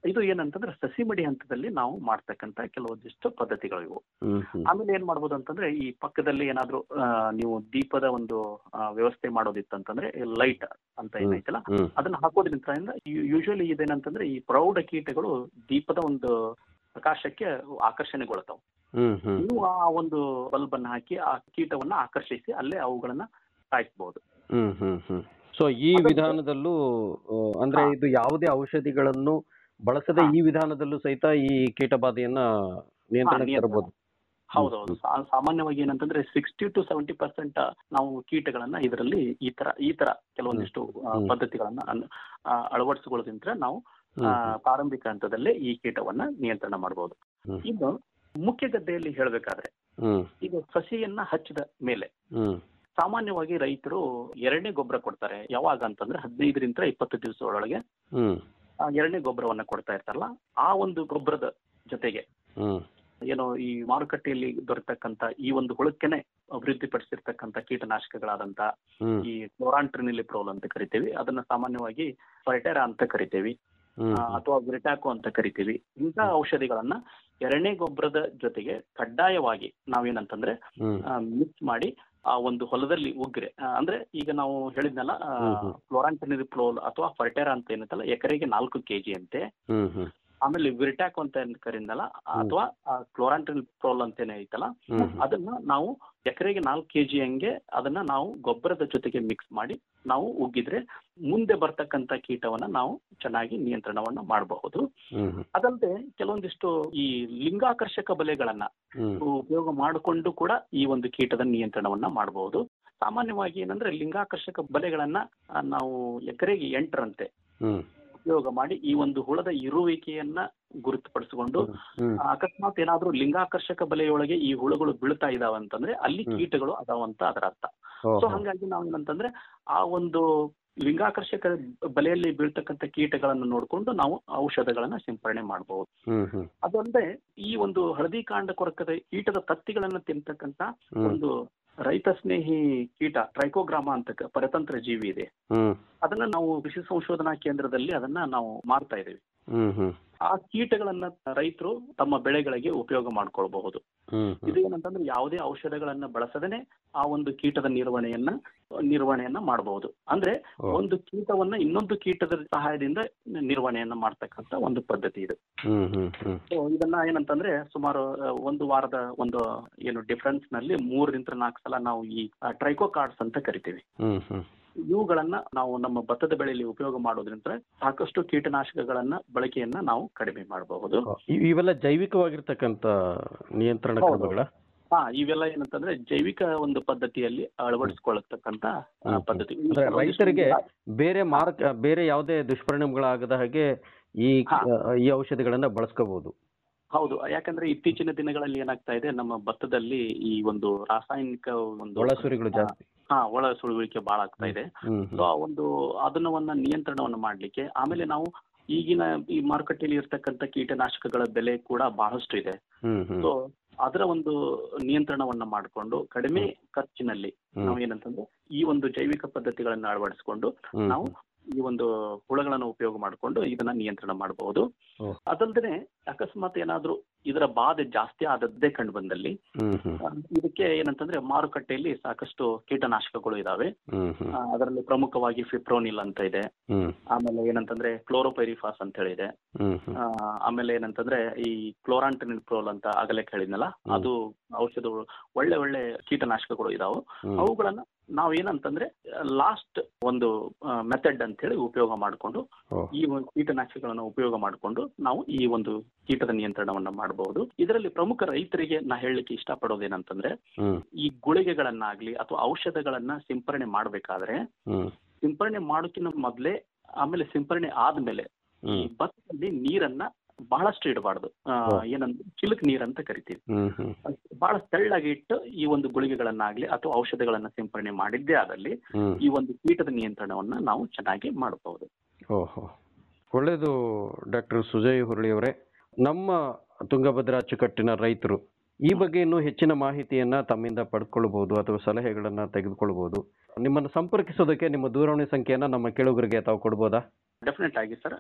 ಇದು ಏನಂತಂದ್ರೆ ಸಸಿ ಮಡಿ ಹಂತದಲ್ಲಿ ನಾವು ಮಾಡ್ತಕ್ಕಂತ ಕೆಲವೊಂದಿಷ್ಟು ಪದ್ಧತಿಗಳು ಇವು ಹ್ಮ್ ಹ್ಮ್ ಆಮೇಲೆ ಏನ್ ಮಾಡ್ಬೋದು ಅಂತಂದ್ರೆ ಈ ಪಕ್ಕದಲ್ಲಿ ಏನಾದ್ರೂ ಆ, ನೀವು ದೀಪದ ಒಂದು ಆ, ವ್ಯವಸ್ಥೆ ಮಾಡೋದಿತ್ತಂತಂದ್ರೆ ಲೈಟ್ ಅಂತ ಏನೈತಲ್ಲ ಹ್ಮ್. ಅದನ್ನ ಹಾಕೋದ್ರಿಂದ ಯೂಶುವಲಿ ಇದೇನಂತಂದ್ರೆ ಈ ಪ್ರೌಢ ಕೀಟಗಳು ದೀಪದ ಒಂದು ಪ್ರಕಾಶಕ್ಕೆ ಆಕರ್ಷಣೆಗೊಳ್ತಾವ ಹ್ಮ್ ಹ್ಮ್ ನೀವು ಆ ಒಂದು ಬಲ್ಬ್ ಅನ್ನ ಹಾಕಿ ಆ ಕೀಟವನ್ನ ಆಕರ್ಷಿಸಿ ಅಲ್ಲೇ ಅವುಗಳನ್ನ ಸಾಯಿಸಬಹುದು ಹ್ಮ್ ಹ್ಮ್ ಹ್ಮ್ ಸೊ ಈ ವಿಧಾನದಲ್ಲೂ ಆ, ಅಂದ್ರೆ ಇದು ಯಾವುದೇ ಔಷಧಿಗಳನ್ನು ಬಳಸದೆ ಈ ವಿಧಾನದಲ್ಲೂ ಸಹಿತ ಈ ಕೀಟಬಾಧೆಯನ್ನ ನಿಯಂತ್ರಣಕ್ಕೆ ನಿಯಂತ್ರಣ. ತರಬಹುದು ಹೌದೌದು ಸಾ- ಸಾಮಾನ್ಯವಾಗಿ ಏನಂತಂದ್ರೆ ಸಿಕ್ಸ್ಟಿ ಟು ಸೆವೆಂಟಿ ಪರ್ಸೆಂಟ್ ನಾವು ಕೀಟಗಳನ್ನ ಇದರಲ್ಲಿ ಈ ತರ ಈ ತರ ಕೆಲವೊಂದಿಷ್ಟು ಆ, ಹ್ಮ್. ಪದ್ಧತಿಗಳನ್ನ ಅನ್- ಆ, ಅಳವಡಿಸಿಕೊಳ್ಳೋದ್ರಿಂದ ನಾವು ಆ, ಹ್ಮ್. ಪ್ರಾರಂಭಿಕ ಹಂತದಲ್ಲೇ ಈ ಕೀಟವನ್ನ ನಿಯಂತ್ರಣ ಮಾಡಬಹುದು ಹ್ಮ್. ಇನ್ನು ಮುಖ್ಯ ಗದ್ದೆಯಲ್ಲಿ ಹೇಳಬೇಕಾದ್ರೆ ಹ್ಮ್ ಈಗ ಸಸಿಯನ್ನ ಹಚ್ಚಿದ ಮೇಲೆ ಹ್ಮ್ ಸಾಮಾನ್ಯವಾಗಿ ರೈತರು ಎರಡನೇ ಗೊಬ್ಬರ ಕೊಡ್ತಾರೆ ಯಾವಾಗ ಅಂತಂದ್ರೆ ಹದಿನೈದರಿಂದ ಇಪ್ಪತ್ತು ದಿವಸದೊಳಗೆ ಹ್ಮ್ ಆ ಎರಡನೇ ಗೊಬ್ಬರವನ್ನ ಕೊಡ್ತಾ ಇರ್ತಾರಲ್ಲ ಆ ಒಂದು ಗೊಬ್ಬರದ ಜೊತೆಗೆ ಹ್ಮ್ ಏನೋ ಈ ಮಾರುಕಟ್ಟೆಯಲ್ಲಿ ದೊರೆತಕ್ಕಂತ ಈ ಒಂದು ಹುಳಕ್ಕೆನೆ ಅಭಿವೃದ್ಧಿಪಡಿಸಿರ್ತಕ್ಕಂಥ ಕೀಟನಾಶಕಗಳಾದಂತ ಹ್ಮ್ ಈ ಕ್ಲೋರಾಂಟ್ರಿನಿಲಿಪ್ರೋಲ್ ಅಂತ ಕರಿತೇವೆ ಅದನ್ನ ಸಾಮಾನ್ಯವಾಗಿ ಫರ್ಟೆರಾ ಅಂತ ಕರಿತೇವಿ ಹ್ಮ್ ಆ, ಅಥವಾ ಗ್ರಿಟಾಕೋ ಅಂತ ಕರಿತೀವಿ ಇಂಥ ಔಷಧಿಗಳನ್ನ ಎರಡನೇ ಗೊಬ್ಬರದ ಜೊತೆಗೆ ಕಡ್ಡಾಯವಾಗಿ ನಾವೇನಂತಂದ್ರೆ ಹ್ಮ್ ಮಿಕ್ಸ್ ಮಾಡಿ ಆ ಒಂದು ಹೊಲದಲ್ಲಿ ಉಗ್ರೆ ಆ, ಅಂದ್ರೆ ಈಗ ನಾವು ಹೇಳಿದ್ನಲ್ಲ ಹ್ಮ್, ಹ್ಮ್. ಕ್ಲೋರಾಂಟ್ರಿನಿಲಿಪ್ರೋಲ್ ಅಥವಾ ಫರ್ಟೆರಾ ಅಂತ ಏನಂತಲ್ಲ ಎಕರೆಗೆ ನಾಲ್ಕು ಕೆಜಿ ಅಂತೆ ಹ್ಮ್ ಹ್ಮ್ ಆಮೇಲೆ ವಿರಿಟ್ಯಾಕ್ ಅಂತ ಏನ್ ಕರೀನಲ್ಲ ಅಥವಾ ಕ್ಲೋರಾಂಟ್ರಿನ್ ಪ್ರೋಲ್ ಅಂತೇನೆ ಐತಲ್ಲ ಹ್ಮ್ ಹ್ಮ್. ಅದನ್ನ ನಾವು ಎಕರೆಗೆ ನಾಲ್ಕು ಕೆಜಿ ಹಂಗೆ ಅದನ್ನ ನಾವು ಗೊಬ್ಬರದ ಜೊತೆಗೆ ಮಿಕ್ಸ್ ಮಾಡಿ ನಾವು ಉಗ್ಗಿದ್ರೆ ಮುಂದೆ ಬರ್ತಕ್ಕಂತ ಕೀಟವನ್ನ ನಾವು ಚೆನ್ನಾಗಿ ನಿಯಂತ್ರಣವನ್ನ ಮಾಡಬಹುದು ಹ್ಮ್ ಹ್ಮ್ ಅದಲ್ಲದೆ ಕೆಲವೊಂದಿಷ್ಟು ಈ ಲಿಂಗಾಕರ್ಷಕ ಬಲೆಗಳನ್ನ ಹ್ಮ್ ಉಪಯೋಗ ಮಾಡಿಕೊಂಡು ಕೂಡ ಈ ಒಂದು ಕೀಟದ ನಿಯಂತ್ರಣವನ್ನ ಮಾಡಬಹುದು ಸಾಮಾನ್ಯವಾಗಿ ಏನಂದ್ರೆ ಲಿಂಗಾಕರ್ಷಕ ಬಲೆಗಳನ್ನ ಆ, ನಾವು ಎಕರೆಗೆ ಎಂಟರಂತೆ ಹ್ಮ್ ಉಪಯೋಗ ಮಾಡಿ ಈ ಒಂದು ಹುಳದ ಇರುವಿಕೆಯನ್ನ ಗುರುತುಪಡಿಸಿಕೊಂಡು ಹ್ಮ್ ಆ, ಅಕಸ್ಮಾತ್ ಏನಾದ್ರೂ ಲಿಂಗಾಕರ್ಷಕ ಬಲೆಯೊಳಗೆ ಈ ಹುಳುಗಳು ಬೀಳ್ತಾ ಇದಾವ ಅಂತಂದ್ರೆ ಅಲ್ಲಿ ಹ್ಮ್. ಕೀಟಗಳು ಅದಾವಂತ ಅದರ ಅರ್ಥ ಓಹೋ. ಸೊ ಹಂಗಾಗಿ ನಾವು ಏನಂತಂದ್ರೆ ಆ ಒಂದು ಲಿಂಗಾಕರ್ಷಕ ಬಲೆಯಲ್ಲಿ ಬೀಳ್ತಕ್ಕಂಥ ಕೀಟಗಳನ್ನು ನೋಡಿಕೊಂಡು ನಾವು ಔಷಧಗಳನ್ನ ಸಿಂಪರಣೆ ಮಾಡಬಹುದು ಹ್ಮ್ ಹ್ಮ್ ಅದಲ್ಲದೆ ಈ ಒಂದು ಹಳದಿ ಕಾಂಡ ಕೊರಕದ ಕೀಟದ ತತ್ತಿಗಳನ್ನ ತಿಂತಕ್ಕಂತ ಹ್ಮ್. ಒಂದು ರೈತ ಸ್ನೇಹಿ ಕೀಟ ಟ್ರೈಕೋಗ್ರಾಮ ಅಂತ ಕ- ಪರತಂತ್ರ ಜೀವಿ ಇದೆ ಹ್ಮ್ ಅದನ್ನ ನಾವು ಕೃಷಿ ಸಂಶೋಧನಾ ಕೇಂದ್ರದಲ್ಲಿ ಅದನ್ನ ನಾವು ಮಾರ್ತಾ ಇದ್ದೀವಿ ಹ್ಮ್ ಹ್ಮ್ ಆ ಕೀಟಗಳನ್ನ ರೈತರು ತಮ್ಮ ಬೆಳೆಗಳಿಗೆ ಉಪಯೋಗ ಮಾಡ್ಕೊಳ್ಬಹುದು ಹ್ಮ್ ಇದು ಏನಂತಂದ್ರೆ ಯಾವುದೇ ಔಷಧಗಳನ್ನ ಬಳಸದೇನೆ ಆ ಒಂದು ಕೀಟದ ನಿರ್ವಹಣೆಯನ್ನ ನಿರ್ವಹಣೆಯನ್ನ ಮಾಡಬಹುದು ಅಂದ್ರೆ ಓ. ಒಂದು ಕೀಟವನ್ನ ಇನ್ನೊಂದು ಕೀಟದ ಸಹಾಯದಿಂದ ನಿರ್ವಹಣೆಯನ್ನ ಮಾಡ್ತಕ್ಕಂತ ಒಂದು ಪದ್ಧತಿ ಇದು ಹ್ಮ್ ಹ್ಮ್ ಹ್ಮ್ ಸೊ ಇದನ್ನ ಏನಂತಂದ್ರೆ ಸುಮಾರು ಆ, ಒಂದು ವಾರದ ಒಂದು ಏನು ಡಿಫರೆನ್ಸ್ ನಲ್ಲಿ ಮೂರರಿಂದ ನಾಲ್ಕು ಸಲ ನಾವು ಈ ಟ್ರೈಕೋ ಕಾರ್ಡ್ಸ್ ಅಂತ ಕರಿತೀವಿ ಹ್ಮ್ ಹ್ಮ್ ಇವುಗಳನ್ನ ನಾವು ನಮ್ಮ ಭತ್ತದ ಬೆಳೆಯಲ್ಲಿ ಉಪಯೋಗ ಮಾಡೋದ್ರಿಂದ ಸಾಕಷ್ಟು ಕೀಟನಾಶಕಗಳನ್ನ ಬಳಕೆಯನ್ನ ನಾವು ಕಡಿಮೆ ಮಾಡಬಹುದು ಇ- ಇವೆಲ್ಲ ಜೈವಿಕವಾಗಿರ್ತಕ್ಕಂಥ ನಿಯಂತ್ರಣ ಹೌದು. ಕ್ರಮಗಳ ಹಾ ಇವೆಲ್ಲ ಏನಂತಂದ್ರೆ ಜೈವಿಕ ಒಂದು ಪದ್ಧತಿಯಲ್ಲಿ ಅಳವಡಿಸಿಕೊಳ್ಳತಕ್ಕಂತ ಆ, ಪದ್ಧತಿ ಈ ಅಂದ್ರೆ ಕೆಲವೊಂದಿಷ್ಟು ರೈತರಿಗೆ ಬೇರೆ ಮಾರಕ ಬೇರೆ ಯಾವುದೇ ದುಷ್ಪರಿಣಾಮಗಳಾಗದ ಹಾಗೆ ಈ ಈ ಔಷಧಿಗಳನ್ನ ಬಳಸ್ಕೋಬಹುದು ಹೌದು ಯಾಕಂದ್ರೆ ಇತ್ತೀಚಿನ ದಿನಗಳಲ್ಲಿ ಏನಾಗ್ತಾ ಇದೆ ನಮ್ಮ ಭತ್ತದಲ್ಲಿ ಈ ಒಂದು ರಾಸಾಯನಿಕ ಒಂದು ಒಳಸುರಿಗಳು ಜಾಸ್ತಿ ಹಾ ಒಳ ಸುಳುವಿಕೆ ಬಹಳ ಆಗ್ತಾ ಇದೆ ಹ್ಮ್ ಸೊ ಆ ಒಂದು ಅದನ್ನವನ್ನ ನಿಯಂತ್ರಣವನ್ನ ಮಾಡ್ಲಿಕ್ಕೆ ಆಮೇಲೆ ನಾವು ಈಗಿನ ಈ ಮಾರುಕಟ್ಟೆಯಲ್ಲಿ ಇರ್ತಕ್ಕಂಥ ಕೀಟನಾಶಕಗಳ ಬೆಲೆ ಕೂಡ ಬಹಳಷ್ಟು ಇದೆ ಹ್ಮ್ ಹ್ಮ್ ಸೊ ಅದರ ಒಂದು ನಿಯಂತ್ರಣವನ್ನ ಮಾಡಿಕೊಂಡು ಕಡಿಮೆ ಖರ್ಚಿನಲ್ಲಿ ಹ್ಮ್. ನಾವು ಏನಂತಂದ್ರೆ ಈ ಒಂದು ಜೈವಿಕ ಪದ್ಧತಿಗಳನ್ನ ಅಳವಡಿಸಿಕೊಂಡು ಹ್ಮ್. ನಾವು ಈ ಒಂದು ಹುಳಗಳನ್ನು ಉಪಯೋಗ ಮಾಡಿಕೊಂಡು ಇದನ್ನ ನಿಯಂತ್ರಣ ಮಾಡಬಹುದು ಓ. ಅದಲ್ದೇನೆ ಅಕಸ್ಮಾತ್ ಏನಾದ್ರೂ ಇದರ ಬಾಧೆ ಜಾಸ್ತಿ ಆದದ್ದೇ ಕಂಡು ಬಂದಲ್ಲಿ ಹ್ಮ್ ಹ್ಮ್ ಆ, ಇದಕ್ಕೆ ಏನಂತಂದ್ರೆ ಮಾರುಕಟ್ಟೆಯಲ್ಲಿ ಸಾಕಷ್ಟು ಕೀಟನಾಶಕಗಳು ಇದಾವೆ ಹ್ಮ್ ಹ್ಮ್ ಆ, ಅದರಲ್ಲಿ ಪ್ರಮುಖವಾಗಿ ಫಿಪ್ರೋನಿಲ್ ಅಂತ ಇದೆ ಹ್ಮ್ ಆಮೇಲೆ ಏನಂತಂದ್ರೆ ಕ್ಲೋರೋಪೈರಿಫಾಸ್ ಅಂತ ಹೇಳಿ ಇದೆ ಹ್ಮ್ ಹ್ಮ್ ಆ, ಆಮೇಲೆ ಏನಂತಂದ್ರೆ ಈ ಕ್ಲೋರಾಂಟಿನಿಪ್ರೋಲ್ ಅಂತ ಆಗಲೇ ಹೇಳಿದ್ನಲ್ಲ ಅದು ಔಷಧಗಳು ಒಳ್ಳೆ ಒಳ್ಳೆ ಕೀಟನಾಶಕಗಳು ಇದಾವೆ ಹ್ಮ್. ಅವುಗಳನ್ನ ನಾವು ಏನಂತಂದ್ರೆ ಲಾಸ್ಟ್ ಒಂದು ಮೆಥಡ್ ಅಂತ ಹೇಳಿ ಉಪಯೋಗ ಮಾಡಿಕೊಂಡು ಓ. ಈ ಒಂದು ಕೀಟನಾಶಕಗಳನ್ನ ಉಪಯೋಗ ಮಾಡಿಕೊಂಡು ನಾವು ಈ ಒಂದು ಕೀಟದ ನಿಯಂತ್ರಣವನ್ನ ಮಾಡಬಹುದು ಇದರಲ್ಲಿ ಪ್ರಮುಖ ರೈತರಿಗೆ ನಾ ಹೇಳಲಿಕ್ಕೆ ಇಷ್ಟಪಡೋದೇನಂತಂದ್ರೆ ಹ್ಮ್ ಈ ಗುಳಿಗೆಗಳನ್ನಾಗ್ಲಿ ಅಥವಾ ಔಷಧಗಳನ್ನ ಸಿಂಪರಣೆ ಮಾಡಬೇಕಾದ್ರೆ ಹ್ಮ್ ಸಿಂಪರಣೆ ಮಾಡೋಕ್ಕಿಂತ ಮೊದಲೇ ಆಮೇಲೆ ಸಿಂಪರಣೆ ಆದ್ಮೇಲೆ ಈ ಹ್ಮ್ ಭತ್ತದಲ್ಲಿ ನೀರನ್ನ ಬಹಳಷ್ಟು ಇಡಬಾರ್ದು ಓ. ಏನಂದ್ರೆ ಚಿಲುಕ್ ನೀರ್ ಅಂತ ಕರಿತೀವಿ ಹ್ಮ್ ಹ್ಮ್ ಬಹಳ ತೆಳ್ಳಗೆ ಇಟ್ಟು ಈ ಒಂದು ಗುಳಿಗೆಗಳನ್ನಾಗ್ಲಿ ಅಥವಾ ಔಷಧಗಳನ್ನ ಸಿಂಪರಣೆ ಮಾಡಿದ್ದೇ ಆದಲ್ಲಿ ಹ್ಮ್ ಈ ಒಂದು ಕೀಟದ ನಿಯಂತ್ರಣವನ್ನ ನಾವು ಚೆನ್ನಾಗಿ ಮಾಡಬಹುದು ಓಹೋ ಒಳ್ಳೆಯದು ಡಾಕ್ಟರ್ ಸುಜಯ್ ಹುರಳಿಯವರೇ ನಮ್ಮ ತುಂಗಭದ್ರಾ ಅಚ್ಚುಕಟ್ಟಿನ ರೈತರು ಈ ಬಗ್ಗೆ ಇನ್ನೂ ಹೆಚ್ಚಿನ ಮಾಹಿತಿಯನ್ನ ತಮ್ಮಿಂದ ಪಡ್ಕೊಳ್ಬಹುದು ಅಥವಾ ಸಲಹೆಗಳನ್ನ ತೆಗೆದುಕೊಳ್ಬಹುದು ನಿಮ್ಮನ್ನು ಸಂಪರ್ಕಿಸೋದಕ್ಕೆ ನಿಮ್ಮ ದೂರವಾಣಿ ಸಂಖ್ಯೆಯನ್ನ ನಮ್ಮ ಕೇಳುಗರಿಗೆ ತಾವು ಕೊಡ್ಬೋದಾ ಡೆಫಿನೆಟ್ ಆಗಿ ಸರ್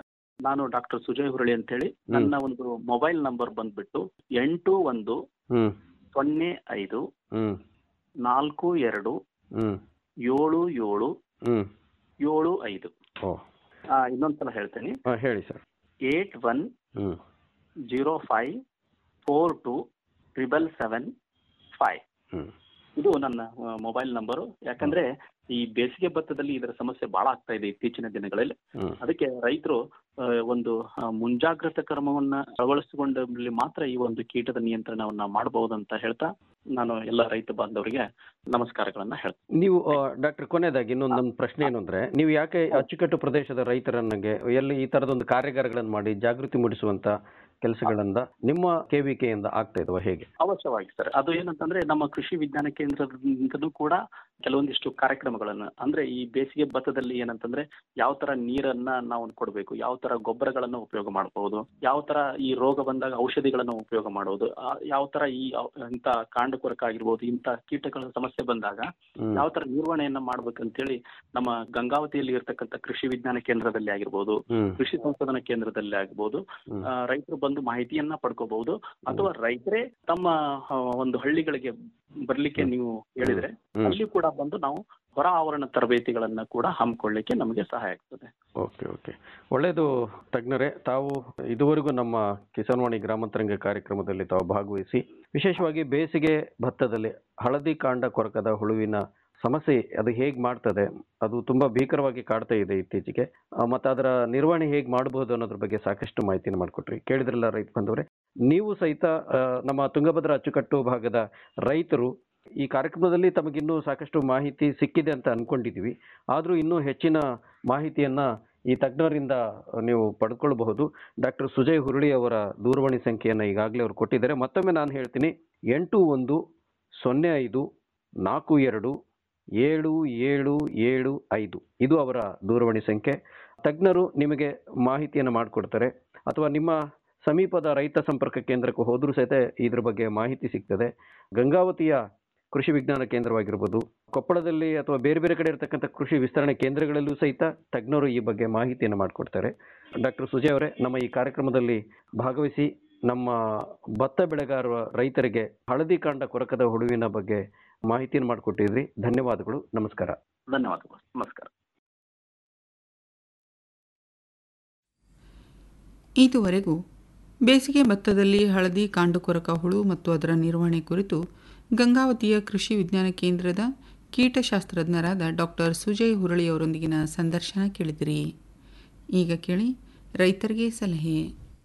ನಾನು ಡಾಕ್ಟರ್ ಸುಜಯ್ ಹುರಳಿ ಅಂತ ಹೇಳಿ ನನ್ನ ಒಂದು ಮೊಬೈಲ್ ನಂಬರ್ ಬಂದ್ಬಿಟ್ಟು ಎಂಟು ಒಂದು ಹ್ಮ್ ಸೊನ್ನೆ ಐದು ಹ್ಮ್ ನಾಲ್ಕು ಎರಡು ಹ್ಮ್ ಏಳು ಏಳು ಹ್ಮ್ ಏಳು ಐದು ಓ ಆ, ಇನ್ನೊಂದ್ಸಲ ಹೇಳ್ತೇನೆ ಹಾಂ ಹೇಳಿ sir eight one hmm zero five four two triple seven five hmm ಇದು ನನ್ನ ಮೊಬೈಲ್ ನಂಬರು ಯಾಕಂದ್ರೆ ಈ ಬೇಸಿಗೆ ಭತ್ತದಲ್ಲಿ ಇದರ ಸಮಸ್ಯೆ ಬಹಳ ಆಗ್ತಾ ಇದೆ ಇತ್ತೀಚಿನ ದಿನಗಳಲ್ಲಿ ಹ್ಮ್ ಅದಕ್ಕೆ ರೈತರು ಆ, ಒಂದು ಆ, ಮುಂಜಾಗ್ರತಾ ಕ್ರಮವನ್ನ ಅಳವಡಿಸಿಕೊಂಡಲ್ಲಿ ಮಾತ್ರ ಈ ಒಂದು ಕೀಟದ ನಿಯಂತ್ರಣವನ್ನ ಮಾಡಬಹುದಂತ ಹೇಳ್ತಾ ನಾನು ಎಲ್ಲ ರೈತ ಬಾಂಧವರಿಗೆ ನಮಸ್ಕಾರಗಳನ್ನ ಹೇಳ್ತೇನೆ ನೀವು ಡಾಕ್ಟರ್ ಕೊನೆಯದಾಗಿ ಇನ್ನೊಂದು ನಮ್ಮ ಪ್ರಶ್ನೆ ಏನು ಅಂದ್ರೆ ನೀವು ಯಾಕೆ ಅಚ್ಚುಕಟ್ಟು ಪ್ರದೇಶದ ರೈತರನ್ನಗೆ ಎಲ್ಲಿ ಈ ತರದೊಂದು ಕಾರ್ಯಾಗಾರಗಳನ್ನು ಮಾಡಿ ಜಾಗೃತಿ ಮೂಡಿಸುವಂತ ಕೆಲಸಗಳನ್ನ ನಿಮ್ಮ ಕೆವಿಕೆಯಿಂದ ಆಗ್ತಾ ಇದಾವ ಹೇಗೆ ಅವಶ್ಯವಾಗಿ ಸರ್ ಅದು ಏನಂತಂದ್ರೆ ನಮ್ಮ ಕೃಷಿ ವಿಜ್ಞಾನ ಕೇಂದ್ರದಿಂದಲೂ ಕೂಡ ಕೆಲವೊಂದಿಷ್ಟು ಕಾರ್ಯಕ್ರಮಗಳನ್ನ ಅಂದ್ರೆ ಈ ಬೇಸಿಗೆ ಭತ್ತದಲ್ಲಿ ಏನಂತಂದ್ರೆ ಯಾವ ತರ ನೀರನ್ನ ನಾವು ಕೊಡಬೇಕು ಯಾವ ತರ ಗೊಬ್ಬರಗಳನ್ನ ಉಪಯೋಗ ಮಾಡಬಹುದು ಯಾವ ತರ ಈ ರೋಗ ಬಂದಾಗ ಔಷಧಿಗಳನ್ನ ಉಪಯೋಗ ಮಾಡೋದು ಆ, ಯಾವ ತರ ಈ ಔ- ಇಂಥ ಕಾಂಡ ಕೊರಕ ಆಗಿರ್ಬೋದು ಇಂಥ ಕೀಟಗಳ ಸಮಸ್ಯೆ ಬಂದಾಗ ಹ್ಮ್. ಯಾವ ತರ ನಿರ್ವಹಣೆಯನ್ನ ಮಾಡ್ಬೇಕಂತೇಳಿ ನಮ್ಮ ಗಂಗಾವತಿಯಲ್ಲಿ ಇರ್ತಕ್ಕಂಥ ಕೃಷಿ ವಿಜ್ಞಾನ ಕೇಂದ್ರದಲ್ಲಿ ಆಗಿರ್ಬೋದು ಹ್ಮ್. ಕೃಷಿ ಸಂಶೋಧನಾ ಕೇಂದ್ರದಲ್ಲಿ ಆಗ್ಬೋದು ಹ್ಮ್. ಆ, ರೈತರು ಬಂದು ಮಾಹಿತಿಯನ್ನ ಪಡ್ಕೋಬಹುದು ಅಥವಾ ರೈತರೇ ತಮ್ಮ ಆ, ಒಂದು ಹಳ್ಳಿಗಳಿಗೆ ಬರ್ಲಿಕ್ಕೆ ನೀವು ಹೇಳಿದ್ರೆ ಹ್ಮ್. ಅಲ್ಲಿ ಕೂಡ ಬಂದು ನಾವು ಹೊರ ಆವರಣ ತರಬೇತಿಗಳನ್ನ ಕೂಡ ಹಮ್ಮಿಕೊಳ್ಳಿಕ್ಕೆ ನಮಗೆ ಸಹಾಯ ಆಗ್ತದೆ ಓಕೆ ಓಕೆ ಒಳ್ಳೆಯದು ತಜ್ಞರೇ ತಾವು ಇದುವರೆಗೂ ನಮ್ಮ ಕಿಸಾನ್ವಾಣಿ ಗ್ರಾಮಾಂತರಂಗ ಕಾರ್ಯಕ್ರಮದಲ್ಲಿ ತಾವು ಭಾಗವಹಿಸಿ ವಿಶೇಷವಾಗಿ ಬೇಸಿಗೆ ಭತ್ತದಲ್ಲಿ ಹಳದಿ ಕಾಂಡ ಕೊರಕದ ಹುಳುವಿನ ಸಮಸ್ಯೆ ಅದು ಹೇಗೆ ಮಾಡ್ತದೆ ಅದು ತುಂಬ ಭೀಕರವಾಗಿ ಕಾಡ್ತಾ ಇದೆ ಇತ್ತೀಚೆಗೆ ಆ, ಮತ್ತು ಅದರ ನಿರ್ವಹಣೆ ಹೇಗೆ ಮಾಡಬಹುದು ಅನ್ನೋದ್ರ ಬಗ್ಗೆ ಸಾಕಷ್ಟು ಮಾಹಿತಿಯನ್ನು ಮಾಡಿಕೊಟ್ರಿ ಕೇಳಿದ್ರಲ್ಲ ರೈತ ಬಂದವರೇ ನೀವು ಸಹಿತ ಆ, ನಮ್ಮ ತುಂಗಭದ್ರಾ ಅಚ್ಚುಕಟ್ಟು ಭಾಗದ ರೈತರು ಈ ಕಾರ್ಯಕ್ರಮದಲ್ಲಿ ತಮಗಿನ್ನೂ ಸಾಕಷ್ಟು ಮಾಹಿತಿ ಸಿಕ್ಕಿದೆ ಅಂತ ಅನ್ಕೊಂಡಿದ್ದೀವಿ ಆದರೂ ಇನ್ನೂ ಹೆಚ್ಚಿನ ಮಾಹಿತಿಯನ್ನ ಈ ತಜ್ಞರಿಂದ ನೀವು ಪಡ್ಕೊಳ್ಬಹುದು ಡಾಕ್ಟರ್ ಸುಜಯ್ ಹುರುಳಿ ಅವರ ದೂರವಾಣಿ ಸಂಖ್ಯೆಯನ್ನು ಈಗಾಗಲೇ ಅವರು ಕೊಟ್ಟಿದ್ದಾರೆ ಮತ್ತೊಮ್ಮೆ ನಾನು ಹೇಳ್ತೀನಿ ಎಂಟು ಒಂದು ಸೊನ್ನೆ ಐದು ನಾಲ್ಕು ಎರಡು ಏಳು ಏಳು ಏಳು ಐದು ಇದು ಅವರ ದೂರವಾಣಿ ಸಂಖ್ಯೆ ತಜ್ಞರು ನಿಮಗೆ ಮಾಹಿತಿಯನ್ನು ಮಾಡಿಕೊಡ್ತಾರೆ ಅಥವಾ ನಿಮ್ಮ ಸಮೀಪದ ರೈತ ಸಂಪರ್ಕ ಕೇಂದ್ರಕ್ಕೆ ಹೋದರೂ ಸಹಿತ ಇದ್ರ ಬಗ್ಗೆ ಮಾಹಿತಿ ಸಿಗ್ತದೆ ಗಂಗಾವತಿಯ ಕೃಷಿ ವಿಜ್ಞಾನ ಕೇಂದ್ರವಾಗಿರ್ಬೋದು ಕೊಪ್ಪಳದಲ್ಲಿ ಅಥವಾ ಬೇರೆ ಬೇರೆ ಕಡೆ ಇರತಕ್ಕಂಥ ಕೃಷಿ ವಿಸ್ತರಣೆ ಕೇಂದ್ರಗಳಲ್ಲೂ ಸಹಿತ ತಜ್ಞರು ಈ ಬಗ್ಗೆ ಮಾಹಿತಿಯನ್ನು ಮಾಡಿಕೊಡ್ತಾರೆ ಡಾಕ್ಟರ್ ಸುಜಯ್ ಅವರೇ ನಮ್ಮ ಈ ಕಾರ್ಯಕ್ರಮದಲ್ಲಿ ಭಾಗವಹಿಸಿ ನಮ್ಮ ಭತ್ತ ಬೆಳೆಗಾರ ರೈತರಿಗೆ ಹಳದಿ ಕಾಂಡ ಕೊರಕದ ಹುಡುವಿನ ಬಗ್ಗೆ ಮಾಹಿತಿಯನ್ನು ಮಾಡಿಕೊಟ್ಟಿದ್ರಿ ಧನ್ಯವಾದಗಳು ನಮಸ್ಕಾರ ಧನ್ಯವಾದಗಳು ನಮಸ್ಕಾರ ಇದುವರೆಗೂ ಬೇಸಿಗೆ ಭತ್ತದಲ್ಲಿ ಹಳದಿ ಕಾಂಡುಕೊರಕ ಹುಳು ಮತ್ತು ಅದರ ನಿರ್ವಹಣೆ ಕುರಿತು ಗಂಗಾವತಿಯ ಕೃಷಿ ವಿಜ್ಞಾನ ಕೇಂದ್ರದ ಕೀಟಶಾಸ್ತ್ರಜ್ಞರಾದ ಡಾಕ್ಟರ್ ಸುಜಯ್ ಹುರಳಿಯವರೊಂದಿಗಿನ ಸಂದರ್ಶನ ಕೇಳಿದಿರಿ ಈಗ ಕೇಳಿ ರೈತರಿಗೆ ಸಲಹೆ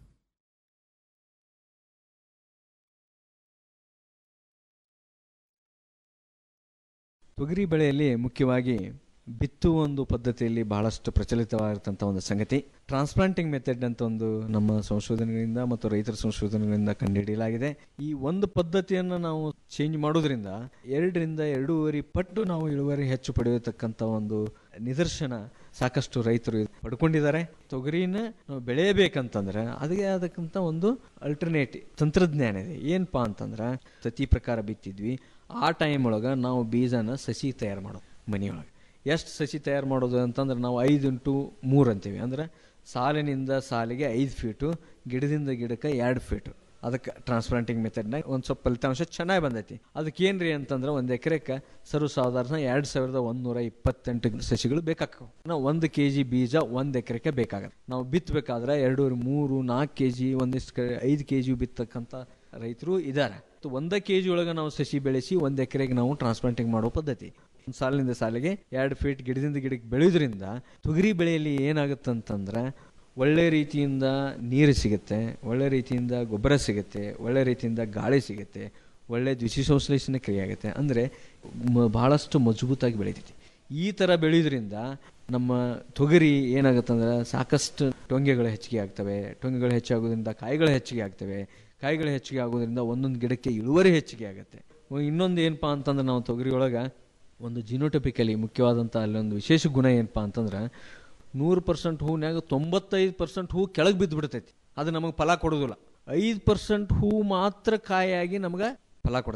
ತೊಗರಿ ಬೆಳೆಯಲ್ಲಿ ಮುಖ್ಯವಾಗಿ ಬಿತ್ತುವ ಒಂದು ಪದ್ಧತಿಯಲ್ಲಿ ಬಹಳಷ್ಟು ಪ್ರಚಲಿತವಾಗಿರ್ತಂಥ ಒಂದು ಸಂಗತಿ ಟ್ರಾನ್ಸ್ಪ್ಲಾಂಟಿಂಗ್ ಮೆಥಡ್ ಅಂತ ಒಂದು ನಮ್ಮ ಸಂಶೋಧನೆಗಳಿಂದ ಮತ್ತು ರೈತರ ಸಂಶೋಧನೆಗಳಿಂದ ಕಂಡುಹಿಡಿಯಲಾಗಿದೆ ಈ ಒಂದು ಪದ್ಧತಿಯನ್ನು ನಾವು ಚೇಂಜ್ ಮಾಡೋದ್ರಿಂದ ಎರಡರಿಂದ ಎರಡೂವರೆ ಪಟ್ಟು ನಾವು ಇಳುವರಿ ಹೆಚ್ಚು ಪಡೆಯತಕ್ಕಂಥ ಒಂದು ನಿದರ್ಶನ ಸಾಕಷ್ಟು ರೈತರು ಇದು ಪಡ್ಕೊಂಡಿದ್ದಾರೆ ತೊಗರಿನ ನಾವು ಬೆಳೆಯಬೇಕಂತಂದ್ರೆ ಅದಕ್ಕೆ ಅದಕ್ಕಂತ ಒಂದು ಅಲ್ಟರ್ನೇಟಿವ್ ತಂತ್ರಜ್ಞಾನ ಇದೆ ಏನಪ್ಪಾ ಅಂತಂದ್ರೆ ಸತಿ ಪ್ರಕಾರ ಬಿತ್ತಿದ್ವಿ ಆ ಟೈಮ್ ಒಳಗೆ ನಾವು ಬೀಜನ ಸಸಿ ತಯಾರು ಮಾಡೋದು ಮನೆಯೊಳಗೆ ಎಷ್ಟು ಸಸಿ ತಯಾರು ಮಾಡೋದು ಅಂತಂದ್ರೆ ನಾವು ಐದು ಇಂಟು ಮೂರು ಅಂತೀವಿ ಅಂದ್ರೆ ಸಾಲಿನಿಂದ ಸಾಲಿಗೆ ಐದು ಫೀಟು ಗಿಡದಿಂದ ಗಿಡಕ್ಕೆ ಎರಡು ಫೀಟು ಅದಕ್ಕೆ ಟ್ರಾನ್ಸ್ಪ್ಲಾಂಟಿಂಗ್ ಮೆಥಡ್ನಾಗ ಒಂದು ಸ್ವಲ್ಪ ಫಲಿತಾಂಶ ಚೆನ್ನಾಗಿ ಬಂದೈತಿ ಅದಕ್ಕೆ ಏನ್ರಿ ಅಂತಂದ್ರೆ ಒಂದು ಎಕರೆಕ್ಕೆ ಸರ್ವ ಸಾಧಾರಣ ಎರಡು ಸಾವಿರದ ಒಂದೂರ ಇಪ್ಪತ್ತೆಂಟು ಸಸಿಗಳು ಬೇಕಾಗ್ತವೆ ನಾವು ಒಂದು ಕೆ ಜಿ ಬೀಜ ಒಂದು ಎಕರೆಗೆ ಬೇಕಾಗತ್ತೆ ನಾವು ಬಿತ್ತಬೇಕಾದ್ರೆ ಎರಡೂವರೆ ಮೂರು ನಾಲ್ಕು ಕೆ ಜಿ ಒಂದಿಷ್ಟು ಕಡೆ ಐದು ಕೆ ಜಿ ಬಿತ್ತಕ್ಕಂಥ ರೈತರು ಇದ್ದಾರೆ ಒಂದೇ ಕೆ ಜಿ ಒಳಗೆ ನಾವು ಸಸಿ ಬೆಳೆಸಿ ಒಂದು ಎಕರೆಗೆ ನಾವು ಟ್ರಾನ್ಸ್ಪ್ಲಾಂಟಿಂಗ್ ಮಾಡೋ ಪದ್ಧತಿ ಒಂದ್ ಸಾಲಿನಿಂದ ಸಾಲಿಗೆ ಎರಡು ಫೀಟ್ ಗಿಡದಿಂದ ಗಿಡಕ್ಕೆ ಬೆಳೆಯೋದ್ರಿಂದ ತೊಗರಿ ಬೆಳೆಯಲ್ಲಿ ಏನಾಗುತ್ತಂತಂದ್ರೆ ಒಳ್ಳೆ ರೀತಿಯಿಂದ ನೀರು ಸಿಗುತ್ತೆ ಒಳ್ಳೆ ರೀತಿಯಿಂದ ಗೊಬ್ಬರ ಸಿಗುತ್ತೆ ಒಳ್ಳೆ ರೀತಿಯಿಂದ ಗಾಳಿ ಸಿಗುತ್ತೆ ಒಳ್ಳೆ ದ್ವಿತೀಯ ಕ್ರಿಯೆ ಆಗುತ್ತೆ ಅಂದರೆ ಮ- ಬಹಳಷ್ಟು ಮಜಬೂತಾಗಿ ಬೆಳೀತೈತಿ ಈ ಥರ ಬೆಳೆಯೋದ್ರಿಂದ ನಮ್ಮ ತೊಗರಿ ಏನಾಗುತ್ತಂದ್ರೆ ಸಾಕಷ್ಟು ಟೊಂಗೆಗಳು ಹೆಚ್ಚಿಗೆ ಆಗ್ತವೆ ಟೊಂಗೆಗಳು ಹೆಚ್ಚಾಗೋದ್ರಿಂದ ಕಾಯಿಗಳು ಹೆಚ್ಚಿಗೆ ಆಗ್ತವೆ ಕಾಯಿಗಳು ಹೆಚ್ಚಿಗೆ ಆಗೋದ್ರಿಂದ ಒಂದೊಂದು ಗಿಡಕ್ಕೆ ಇಳುವರಿ ಹೆಚ್ಚಿಗೆ ಆಗುತ್ತೆ ಇನ್ನೊಂದು ಏನಪ್ಪ ಅಂತಂದ್ರೆ ನಾವು ತೊಗರಿ ಒಳಗೆ ಒಂದು ಜಿನೋಟಪಿಕಲಿ ಮುಖ್ಯವಾದಂಥ ಅಲ್ಲೊಂದು ವಿಶೇಷ ಗುಣ ಏನಪ್ಪ ಅಂತಂದ್ರೆ ನೂರು ಪರ್ಸೆಂಟ್ ಹೂನ್ಯಾಗ ತೊಂಬತ್ತೈದು ಪರ್ಸೆಂಟ್ ಹೂ ಕೆಳಗೆ ಬಿದ್ದು ಬಿಡ್ತೈತಿ ಅದು ನಮಗೆ ಫಲ ಕೊಡೋದಿಲ್ಲ ಐದು ಪರ್ಸೆಂಟ್ ಹೂ ಮಾತ್ರ ಕಾಯಾಗಿ ನಮ್ಗೆ ಫಲ ಕೊಡ್ತೈತಿ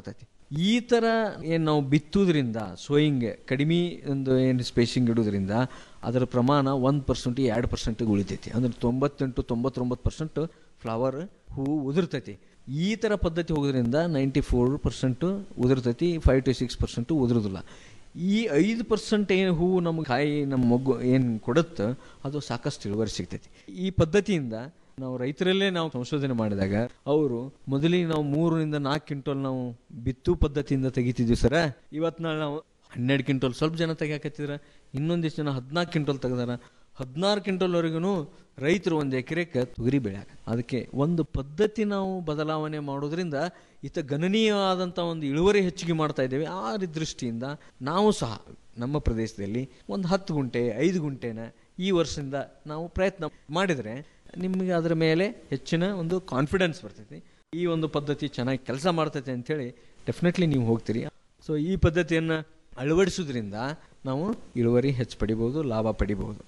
ಈ ಥರ ಏನು ನಾವು ಬಿತ್ತುವುದರಿಂದ ಸೋಯಿಂಗ್ ಕಡಿಮೆ ಒಂದು ಏನು ಸ್ಪೇಸಿಂಗ್ ಇಡೋದ್ರಿಂದ ಅದರ ಪ್ರಮಾಣ ಒಂದು ಪರ್ಸೆಂಟ್ ಎರಡು ಪರ್ಸೆಂಟಿಗೆ ಉಳಿತೈತಿ ಅಂದ್ರೆ ತೊಂಬತ್ತೆಂಟು ತೊಂಬತ್ತೊಂಬತ್ತು ಪರ್ಸೆಂಟ್ ಫ್ಲವರ್ ಹೂವು ಉದುರ್ತೈತಿ ಈ ಥರ ಪದ್ಧತಿ ಹೋಗೋದ್ರಿಂದ ನೈಂಟಿ ಫೋರ್ ಪರ್ಸೆಂಟು ಉದುರ್ತೈತಿ ಫೈವ್ ಟು ಸಿಕ್ಸ್ ಪರ್ಸೆಂಟು ಉದುರೋದಿಲ್ಲ ಈ ಐದು ಪರ್ಸೆಂಟ್ ಏನು ಹೂವು ನಮ್ಗೆ ಕಾಯಿ ನಮ್ಮ ಮಗು ಏನು ಕೊಡುತ್ತೋ ಅದು ಸಾಕಷ್ಟು ಇಳುವರಿ ಸಿಗ್ತೈತಿ ಈ ಪದ್ಧತಿಯಿಂದ ನಾವು ರೈತರಲ್ಲೇ ನಾವು ಸಂಶೋಧನೆ ಮಾಡಿದಾಗ ಅವರು ಮೊದಲಿಗೆ ನಾವು ಮೂರರಿಂದ ನಾಲ್ಕು ಕ್ವಿಂಟಲ್ ನಾವು ಬಿತ್ತು ಪದ್ಧತಿಯಿಂದ ತೆಗಿತಿದ್ವಿ ಸರ ಇವತ್ತು ನಾಳೆ ನಾವು ಹನ್ನೆರಡು ಕ್ವಿಂಟಲ್ ಸ್ವಲ್ಪ ಜನ ತೆಗಿಯಾಕತ್ತಿದ್ರ ಇನ್ನೊಂದಿಷ್ಟು ಜನ ಹದಿನಾಲ್ಕು ಕ್ವಿಂಟಲ್ ತೆಗೆದಾರ ಹದಿನಾರು ಕ್ವಿಂಟಲ್ವರೆಗೂ ರೈತರು ಒಂದು ಎಕರೆಗೆ ತೊಗರಿ ಬೆಳ್ಯಾಕ ಅದಕ್ಕೆ ಒಂದು ಪದ್ಧತಿ ನಾವು ಬದಲಾವಣೆ ಮಾಡೋದ್ರಿಂದ ಇತ ಗಣನೀಯವಾದಂಥ ಒಂದು ಇಳುವರಿ ಹೆಚ್ಚಿಗೆ ಮಾಡ್ತಾ ಇದ್ದೇವೆ ಆ ದೃಷ್ಟಿಯಿಂದ ನಾವು ಸಹ ನಮ್ಮ ಪ್ರದೇಶದಲ್ಲಿ ಒಂದು ಹತ್ತು ಗುಂಟೆ ಐದು ಗುಂಟೆನ ಈ ವರ್ಷದಿಂದ ನಾವು ಪ್ರಯತ್ನ ಮಾಡಿದರೆ ನಿಮಗೆ ಅದರ ಮೇಲೆ ಹೆಚ್ಚಿನ ಒಂದು ಕಾನ್ಫಿಡೆನ್ಸ್ ಬರ್ತೈತಿ ಈ ಒಂದು ಪದ್ಧತಿ ಚೆನ್ನಾಗಿ ಕೆಲಸ ಮಾಡ್ತೈತೆ ಅಂತೇಳಿ ಡೆಫಿನೆಟ್ಲಿ ನೀವು ಹೋಗ್ತೀರಿ ಸೊ ಈ ಪದ್ಧತಿಯನ್ನು ಅಳವಡಿಸೋದ್ರಿಂದ ನಾವು ಇಳುವರಿ ಹೆಚ್ಚು ಪಡಿಬೋದು ಲಾಭ ಪಡಿಬಹುದು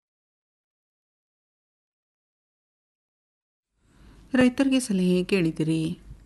ರೈತರಿಗೆ ಸಲಹೆ ಕೇಳಿದಿರಿ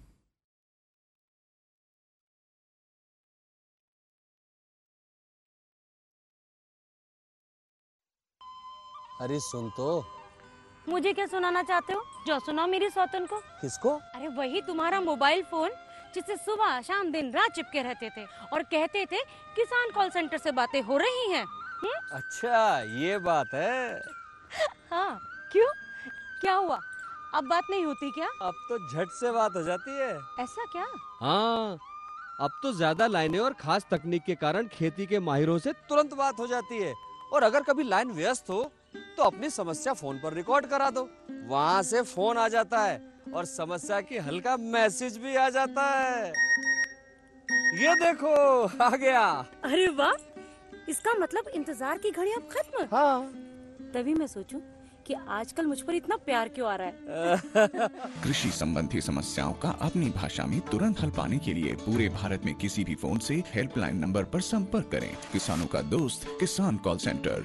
अरे सुन तो मुझे क्या सुनाना चाहते हो जो सुनाओ मेरी सौतन को किसको अरे वही तुम्हारा मोबाइल फोन जिससे सुबह शाम दिन रात चिपके रहते थे और कहते थे किसान कॉल सेंटर से बातें हो रही हैं हम्म? अच्छा ये बात है हाँ क्यों क्या हुआ अब बात नहीं होती क्या अब तो झट से बात हो जाती है ऐसा क्या हाँ अब तो ज्यादा लाइनें और खास तकनीक के कारण खेती के माहिरों से तुरंत बात हो जाती है और अगर कभी लाइन व्यस्त हो तो अपनी समस्या फोन पर रिकॉर्ड करा दो वहाँ से फोन आ जाता है और समस्या की हल का मैसेज भी आ जाता है ये देखो आ गया अरे वाह इसका मतलब इंतजार की घड़ी अब खत्म हाँ तभी मैं सोचूं कि आजकल मुझ पर इतना प्यार क्यों आ रहा है कृषि संबंधी समस्याओं का अपनी भाषा में तुरंत हल पाने के लिए पूरे भारत में किसी भी फोन से हेल्पलाइन नंबर पर संपर्क करें किसानों का दोस्त किसान कॉल सेंटर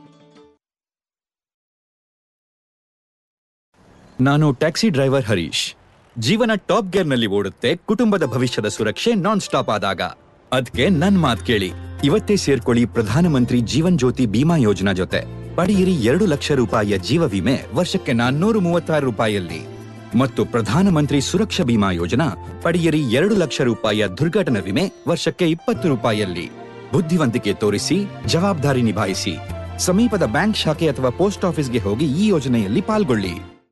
ನಾನು ಟ್ಯಾಕ್ಸಿ ಡ್ರೈವರ್ ಹರೀಶ್ ಜೀವನ ಟಾಪ್ ಗೇರ್ನಲ್ಲಿ ಓಡುತ್ತೆ ಕುಟುಂಬದ ಭವಿಷ್ಯದ ಸುರಕ್ಷೆ ನಾನ್ ಸ್ಟಾಪ್ ಆದಾಗ ಅದಕ್ಕೆ ನನ್ ಮಾತ್ ಕೇಳಿ ಇವತ್ತೇ ಸೇರ್ಕೊಳ್ಳಿ ಪ್ರಧಾನಮಂತ್ರಿ ಜೀವನ್ ಜ್ಯೋತಿ ಬಿಮಾ ಯೋಜನಾ ಜೊತೆ ಪಡೆಯಿರಿ ಎರಡು ಲಕ್ಷ ರೂಪಾಯಿಯ ಜೀವ ವಿಮೆ ವರ್ಷಕ್ಕೆ ನಾನ್ನೂರು ಮೂವತ್ತಾರು ರೂಪಾಯಿಯಲ್ಲಿ ಮತ್ತು ಪ್ರಧಾನಮಂತ್ರಿ ಸುರಕ್ಷಾ ಬಿಮಾ ಯೋಜನಾ ಪಡೆಯಿರಿ ಎರಡು ಲಕ್ಷ ರೂಪಾಯಿಯ ದುರ್ಘಟನಾ ವಿಮೆ ವರ್ಷಕ್ಕೆ ಇಪ್ಪತ್ತು ರೂಪಾಯಿಯಲ್ಲಿ ಬುದ್ಧಿವಂತಿಕೆ ತೋರಿಸಿ ಜವಾಬ್ದಾರಿ ನಿಭಾಯಿಸಿ ಸಮೀಪದ ಬ್ಯಾಂಕ್ ಶಾಖೆ ಅಥವಾ ಪೋಸ್ಟ್ ಆಫೀಸ್ಗೆ ಹೋಗಿ ಈ ಯೋಜನೆಯಲ್ಲಿ ಪಾಲ್ಗೊಳ್ಳಿ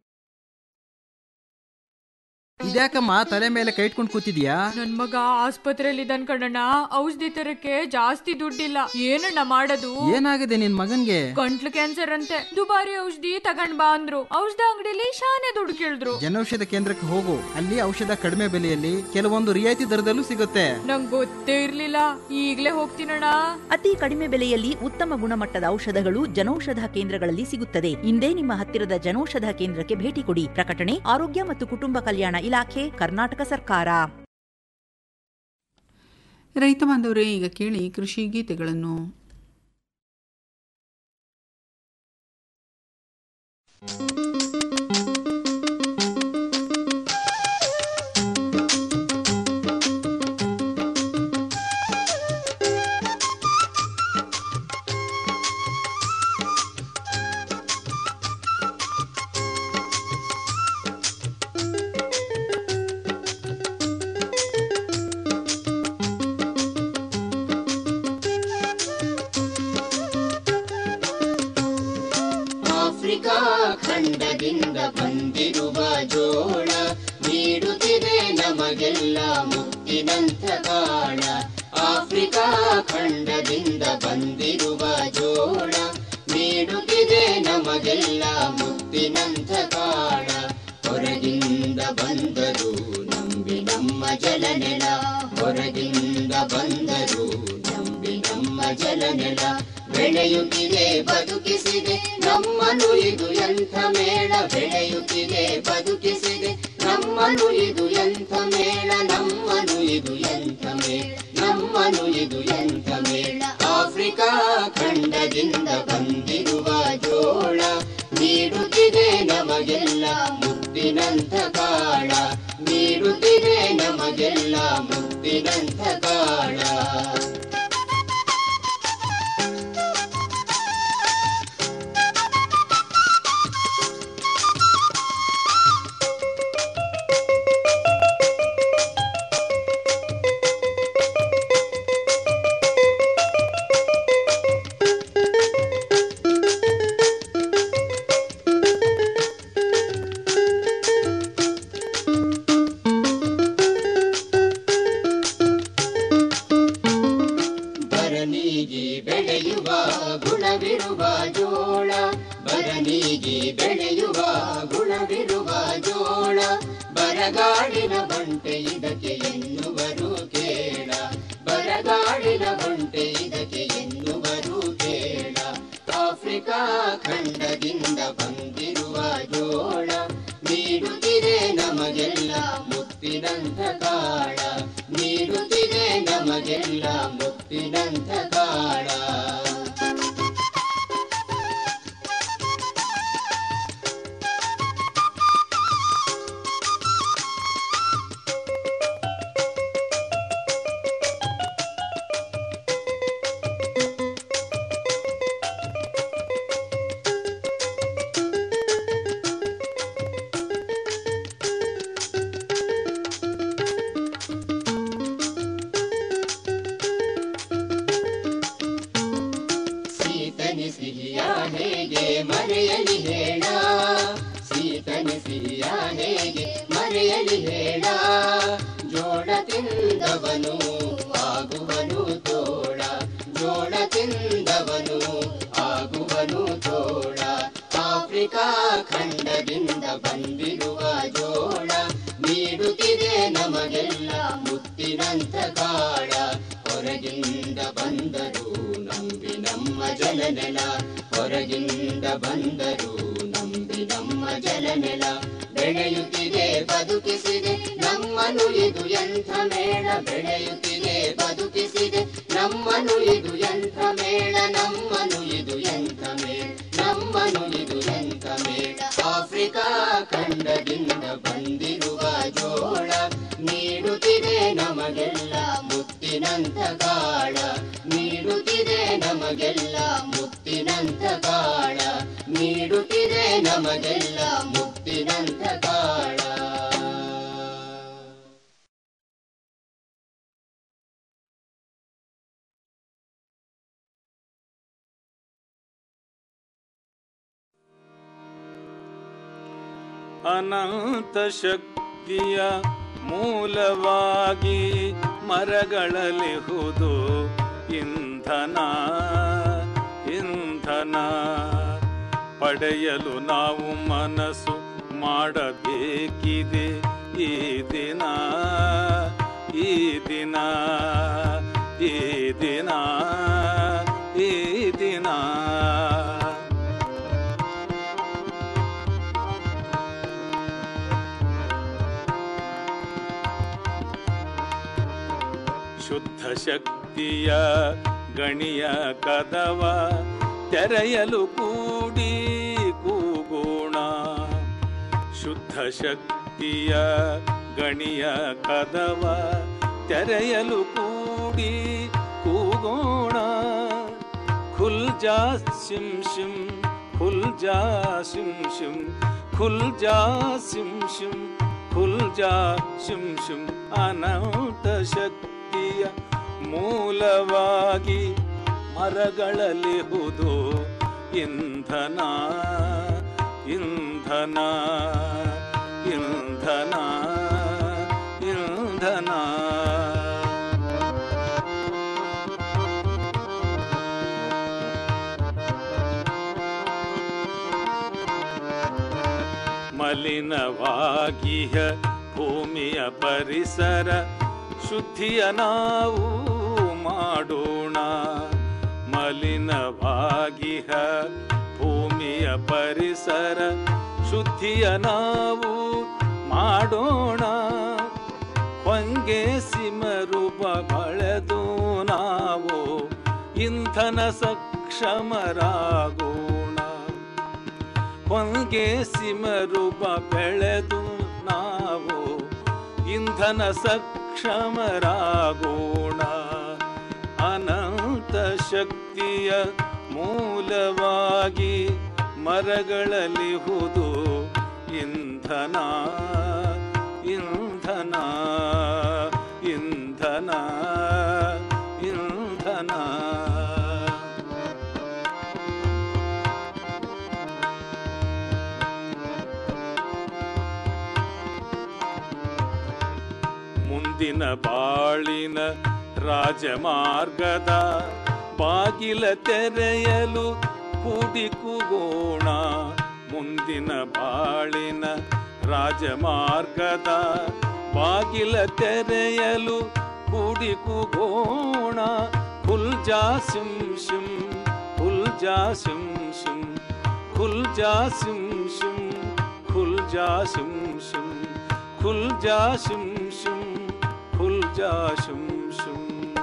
ಇದ್ಯಾಕಮ್ಮ ತಲೆ ಮೇಲೆ ಕೈ ಇಟ್ಕೊಂಡು ಕೂತಿದ್ಯಾ ನನ್ ಮಗ ಆಸ್ಪತ್ರೆಯಲ್ಲಿ ಇದ್ದಾನ್ ಕಣಣ್ಣ ಔಷಧಿ ತರಕ್ಕೆ ಜಾಸ್ತಿ ದುಡ್ಡಿಲ್ಲ ಏನಣ್ಣ ಮಾಡೋದು ಏನಾಗಿದೆ ನಿನ್ ಮಗನ್ಗೆ ಗಂಟ್ಲು ಕ್ಯಾನ್ಸರ್ ಅಂತೆ ದುಬಾರಿ ಔಷಧಿ ತಗೊಂಡ್ ಬಾ ಅಂದ್ರು ಔಷಧ ಅಂಗಡಿಲಿ ಶಾನೆ ದುಡ್ಡು ಕೇಳಿದ್ರು ಜನೌಷಧ ಕೇಂದ್ರಕ್ಕೆ ಹೋಗು ಅಲ್ಲಿ ಔಷಧ ಕಡಿಮೆ ಬೆಲೆಯಲ್ಲಿ ಕೆಲವೊಂದು ರಿಯಾಯಿತಿ ದರದಲ್ಲೂ ಸಿಗುತ್ತೆ ನಂಗ್ ಗೊತ್ತೇ ಇರ್ಲಿಲ್ಲ ಈಗ್ಲೇ ಹೋಗ್ತೀನಣ್ಣ ಅತಿ ಕಡಿಮೆ ಬೆಲೆಯಲ್ಲಿ ಉತ್ತಮ ಗುಣಮಟ್ಟದ ಔಷಧಗಳು ಜನೌಷಧ ಕೇಂದ್ರಗಳಲ್ಲಿ ಸಿಗುತ್ತದೆ ಇಂದೇ ನಿಮ್ಮ ಹತ್ತಿರದ ಜನೌಷಧ ಕೇಂದ್ರಕ್ಕೆ ಭೇಟಿ ಕೊಡಿ ಪ್ರಕಟಣೆ ಆರೋಗ್ಯ ಮತ್ತು ಕುಟುಂಬ ಕಲ್ಯಾಣ ಇಲಾಖೆ ಕರ್ನಾಟಕ ಸರ್ಕಾರ ರೈತ ಬಾಂಧವರೇ ಈಗ ಕೇಳಿ ಕೃಷಿ ಗೀತೆಗಳನ್ನು ಆಫ್ರಿಕಾ ಖಂಡದಿಂದ ಬಂದಿರುವ ಜೋಳ ನೀಡುತ್ತಿದೆ ನಮಗೆಲ್ಲ ಮುತ್ತಿನಂಥ ಕಾಳ ಆಫ್ರಿಕಾ ಖಂಡದಿಂದ ಬಂದಿರುವ ಜೋಳ ನೀಡುತ್ತಿದೆ ನಮಗೆಲ್ಲ ಮುತ್ತಿನಂಥ ಕಾಳ ಹೊರಗಿಂದ ಬಂದರು ನಂಬಿ ನಮ್ಮ ಜಲನೆಲ ಹೊರಗಿಂದ ಬಂದರು ನಂಬಿ ನಮ್ಮ ಜಲನೆಲ ಬೆಳೆಯುತ್ತಿದೆ ಬದುಕಿಸಿದೆ ನಮ್ಮನು ಇದು ಎಂಥ ಮೇಳ ಬೆಳೆಯುತ್ತಿದೆ ಬದುಕಿಸಿದೆ ನಮ್ಮನು ಇದು ಎಂಥ ಮೇಳ ನಮ್ಮನು ಇದು ಎಂಥ ಮೇಳ ನಮ್ಮನು ಇದು ಎಂಥ ಮೇಳ ಆಫ್ರಿಕಾ ಖಂಡದಿಂದ ಬಂದಿರುವ ಜೋಳ ನೀಡುತ್ತಿದೆ ನಮಗೆಲ್ಲ ಮುತ್ತಿನಂಥ ಕಾಳ ನೀಡುತ್ತಿದೆ ನಮಗೆಲ್ಲ ಮುತ್ತಿನಂಥ ಕಾಳ ಬರನೀಗಿ ಬೆಳೆಯುವ ಗುಣವಿರುವ ಜೋಳ ಬರನೀಗಿ ಬೆಳೆಯುವ ಗುಣವಿರುವ ಜೋಳ ಬರಗಾಡಿನ ಬಂಟೆ ಇದಕ್ಕೆ ಎನ್ನುವರು ಕೇಳ ಬರಗಾಡಿನ ಬಂಟೆ ಇದಕ್ಕೆ ಎನ್ನುವರು ಕೇಳ ಆಫ್ರಿಕಾ ಖಂಡದಿಂದ ಬಂದಿರುವ ಜೋಳ ನೀಡುತ್ತಿದೆ ನಮಗೆಲ್ಲ ಮುತ್ತಿನಂಥ ಕಾಳ ನೀಡುತ್ತಿದೆ ನಮಗೆಲ್ಲ ಮುತ್ತಿನಂಥ ಕಾಳ ಸೀತನಿ ಸಿಹಿಯ ಹೇಗೆ ಮರೆಯಲಿ ಹೇಳ ಸೀತನಿ ಸಿಹಿಯ ಹೇಗೆ ಮರೆಯಲಿ ಹೇಳ ಜೋಳ ತಿಂದವನು ಆಗುವನು ತೋಳ ಜೋಳ ತಿಂದವನು ಆಗುವನು ತೋಳ ಆಫ್ರಿಕಾ ಖಂಡದಿಂದ ಬಂದಿರುವ ಜೋಳ ನೀಡುತ್ತಿದೆ ನಮಗೆಲ್ಲ ಮುತ್ತಿನಂಥ ಕಾಳ ಹೊರಗಿಂದ ಬಂದರು ನಂಬಿ ನಮ್ಮ ಜಲನೆಲ ಹೊರಗಿಂದ ಬಂದರು ನಂಬಿ ನಮ್ಮ ಜಲನೆಲ ಬೆಳೆಯುತ್ತಿದೆ ಬದುಕಿಸಿದೆ ನಮ್ಮನು ಇದು ಎಂಥ ಮೇಳ ಬೆಳೆಯುತ್ತಿದೆ ಬದುಕಿಸಿದೆ ನಮ್ಮನು ಇದು ಎಂಥ ಮೇಳ ನಮ್ಮನು ಇದು ಎಂಥ ಮೇಳ ನಮ್ಮನು ಇದು ಎಂಥ ಮೇಳ ಆಫ್ರಿಕಾ ಖಂಡದಿಂದ ಬಂದಿರುವ ಜೋಳ ನೀಡುತ್ತಿದೆ ನಮಗೆಲ್ಲ ಮುತ್ತಿನಂಥ ಕಾಳ ನೀಡುತ್ತಿದೆ ನಮಗೆಲ್ಲ ಮುತ್ತಿನಂಥ ಕಾಳ ನೀಡುತ್ತಿದೆ ನಮಗೆಲ್ಲ ಮುತ್ತಿನಂಥ ಕಾಳ ಅನಂತ ಶಕ್ತಿಯ ಮೂಲವಾಗಿ ಮರಗಳಲಿಹುದು ಇಂಧನ ಇಂಧನ ಪಡೆಯಲು ನಾವು ಮನಸ್ಸು ಮಾಡಬೇಕಿದೆ ಈ ದಿನ ಈ ದಿನ ಈ ದಿನ ಈ ದಿನ ಶುದ್ಧ ಶಕ್ತಿಯ ಗಣಿಯ ಕದವ ತೆರೆಯಲು ಕೂಡಿ ಕೂಗೋಣ ಶುದ್ಧ ಶಕ್ತಿಯ ಗಣಿಯ ಕದವ ತೆರೆಯಲು ಕೂಡಿ ಕೂಗೋಣ ಖುಲ್ ಜಾ ಸಿಂ ಶಿಂ ಖುಲ್ ಜಾ ಸಿಂ ಶಿಂ ಖುಲ್ ಜಾ ಸಿಂ ಶಿಂ ಖುಲ್ ಜಾ ಶಿಂ ಶಿಂ ಅನಂತ ಶಕ್ತಿಯ ಮೂಲವಾಗಿ ಮರಗಳಲಿಹುದು ಇಂಧನ ಇಂಧನ ಇಂಧನ ಇಂಧನ ಮಲಿನವಾಗಿಹ ಭೂಮಿಯ ಪರಿಸರ ಶುದ್ಧಿಯ ನಾವು ಮಾಡೋಣ ಮಲಿನವಾಗಿಹ ಭೂಮಿಯ ಪರಿಸರ ಶುದ್ಧಿಯ ನಾವು ಮಾಡೋಣ ಹೊಂಗೆ ಸಿಮರೂಪ ಬಳೆದು ನಾವು ಇಂಧನ ಸಕ್ಷಮರಾಗೋಣ ಹೊಂಗೆ ಸಿಮರೂಪ ಬೆಳೆದು ನಾವು ಇಂಧನ ಸಕ್ಷಮರಾಗೋಣ ಅನಂತ ಶಕ್ತಿಯ ಮೂಲವಾಗಿ ಮರಗಳಲ್ಲಿ ಹುದು ಇಂಧನ ಇಂಧನ ಇಂಧನ ಇಂಧನ ಮುಂದಿನ ಬಾಳಿನ ರಾಜಮಾರ್ಗದ ಬಾಗಿಲ ತೆರೆಯಲು ಕೂಡಿಕುಗೋಣ ಮುಂದಿನ ಬಾಳಿನ ರಾಜಮಾರ್ಗದ ಬಾಗಿಲ ತೆರೆಯಲು ಕೂಡಿಕುಗೋಣ ಖುಲ್ ಜಾ ಸಿಂ ಶಿಂ ಖುಲ್ ಜಾ ಸಿಂ ಶಿಂ ಖುಲ್ ಜಾ ಸಿಂ ಶಿಂ ಖುಲ್ ಜಾ ಸಿಂ ಶಿಂ ಖುಲ್ ಜಾ ಶಿಂ ಶಿಂ ಖುಲ್ ಜಾ ಶಿಂ ಶಿಂ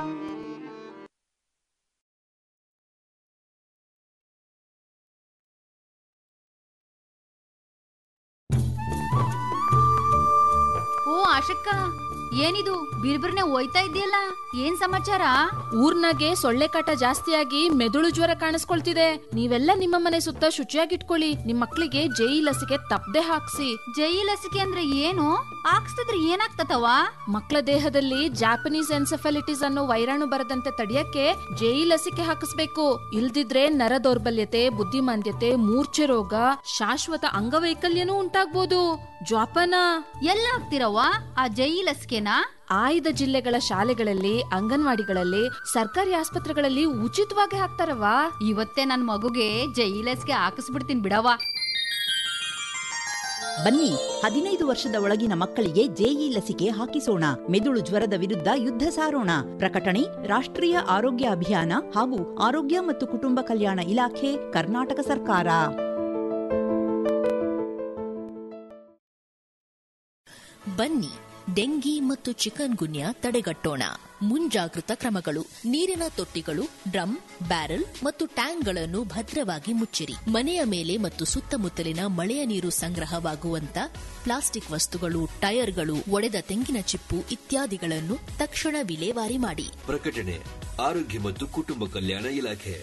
ಓ ಆಶಕ್ಕ ಏನಿದು ಬಿರ್ಬಿರ್ನೆ ಹೋಯ್ತಾ ಇದೆಯಲ್ಲ ಏನ್ ಸಮಾಚಾರ ಊರ್ನಾಗೆ ಸೊಳ್ಳೆ ಕಾಟ ಜಾಸ್ತಿಯಾಗಿ ಮೆದುಳು ಜ್ವರ ಕಾಣಿಸ್ಕೊಳ್ತಿದೆ ನೀವೆಲ್ಲ ನಿಮ್ಮ ಮನೆ ಸುತ್ತ ಶುಚಿಯಾಗಿಟ್ಕೊಳ್ಳಿ ನಿಮ್ ಮಕ್ಳಿಗೆ ಜೈ ಲಸಿಕೆ ತಪ್ಪದೆ ಹಾಕ್ಸಿ ಜೈ ಲಸಿಕೆ ಅಂದ್ರೆ ಏನು ಹಾಕ್ಸ್ತಿದ್ರೆ ಏನಾಗ್ತತವ ಮಕ್ಕಳ ದೇಹದಲ್ಲಿ ಜಾಪನೀಸ್ ಎನ್ಸೆಫಲಿಟಿಸ್ ಅನ್ನೋ ವೈರಾಣು ಬರದಂತೆ ತಡೆಯಕ್ಕೆ ಜೈ ಲಸಿಕೆ ಹಾಕಿಸ್ಬೇಕು ಇಲ್ದಿದ್ರೆ ನರ ದೌರ್ಬಲ್ಯತೆ ಬುದ್ಧಿಮಾಂದ್ಯತೆ ಮೂರ್ಛೆ ರೋಗ ಶಾಶ್ವತ ಅಂಗವೈಕಲ್ಯನೂ ಉಂಟಾಗ್ಬೋದು ಜ್ವಾಪನ ಎಲ್ಲ ಹಾಕ್ತಿರವ್ವ ಆ ಜೈ ಲಸಿಕೆನಾ ಆಯ್ದ ಜಿಲ್ಲೆಗಳ ಶಾಲೆಗಳಲ್ಲಿ ಅಂಗನವಾಡಿಗಳಲ್ಲಿ ಸರ್ಕಾರಿ ಆಸ್ಪತ್ರೆಗಳಲ್ಲಿ ಉಚಿತವಾಗಿ ಹಾಕ್ತಾರವ ಇವತ್ತೇ ನನ್ ಮಗುಗೆ ಜೈ ಲಸಿಕೆ ಹಾಕಿಸ್ಬಿಡ್ತೀನಿ ಬಿಡವ್ವ ಬನ್ನಿ ಹದಿನೈದು ವರ್ಷದ ಒಳಗಿನ ಮಕ್ಕಳಿಗೆ ಜೆಇ ಲಸಿಕೆ ಹಾಕಿಸೋಣ ಮೆದುಳು ಜ್ವರದ ವಿರುದ್ಧ ಯುದ್ಧ ಸಾರೋಣ ಪ್ರಕಟಣೆ ರಾಷ್ಟ್ರೀಯ ಆರೋಗ್ಯ ಅಭಿಯಾನ ಹಾಗೂ ಆರೋಗ್ಯ ಮತ್ತು ಕುಟುಂಬ ಕಲ್ಯಾಣ ಇಲಾಖೆ ಕರ್ನಾಟಕ ಸರ್ಕಾರ ಬನ್ನಿ ಡೆಂಗಿ ಮತ್ತು ಚಿಕನ್ ಗುನ್ಯಾ ತಡೆಗಟ್ಟೋಣ ಮುಂಜಾಗೃತ ಕ್ರಮಗಳು ನೀರಿನ ತೊಟ್ಟಿಗಳು ಡ್ರಮ್ ಬ್ಯಾರೆಲ್ ಮತ್ತು ಟ್ಯಾಂಕ್ಗಳನ್ನು ಭದ್ರವಾಗಿ ಮುಚ್ಚಿರಿ ಮನೆಯ ಮೇಲೆ ಮತ್ತು ಸುತ್ತಮುತ್ತಲಿನ ಮಳೆಯ ನೀರು ಸಂಗ್ರಹವಾಗುವಂತ ಪ್ಲಾಸ್ಟಿಕ್ ವಸ್ತುಗಳು ಟೈರ್ಗಳು ಒಡೆದ ತೆಂಗಿನ ಚಿಪ್ಪು ಇತ್ಯಾದಿಗಳನ್ನು ತಕ್ಷಣ ವಿಲೇವಾರಿ ಮಾಡಿ ಪ್ರಕಟಣೆ ಆರೋಗ್ಯ ಮತ್ತು ಕುಟುಂಬ ಕಲ್ಯಾಣ ಇಲಾಖೆ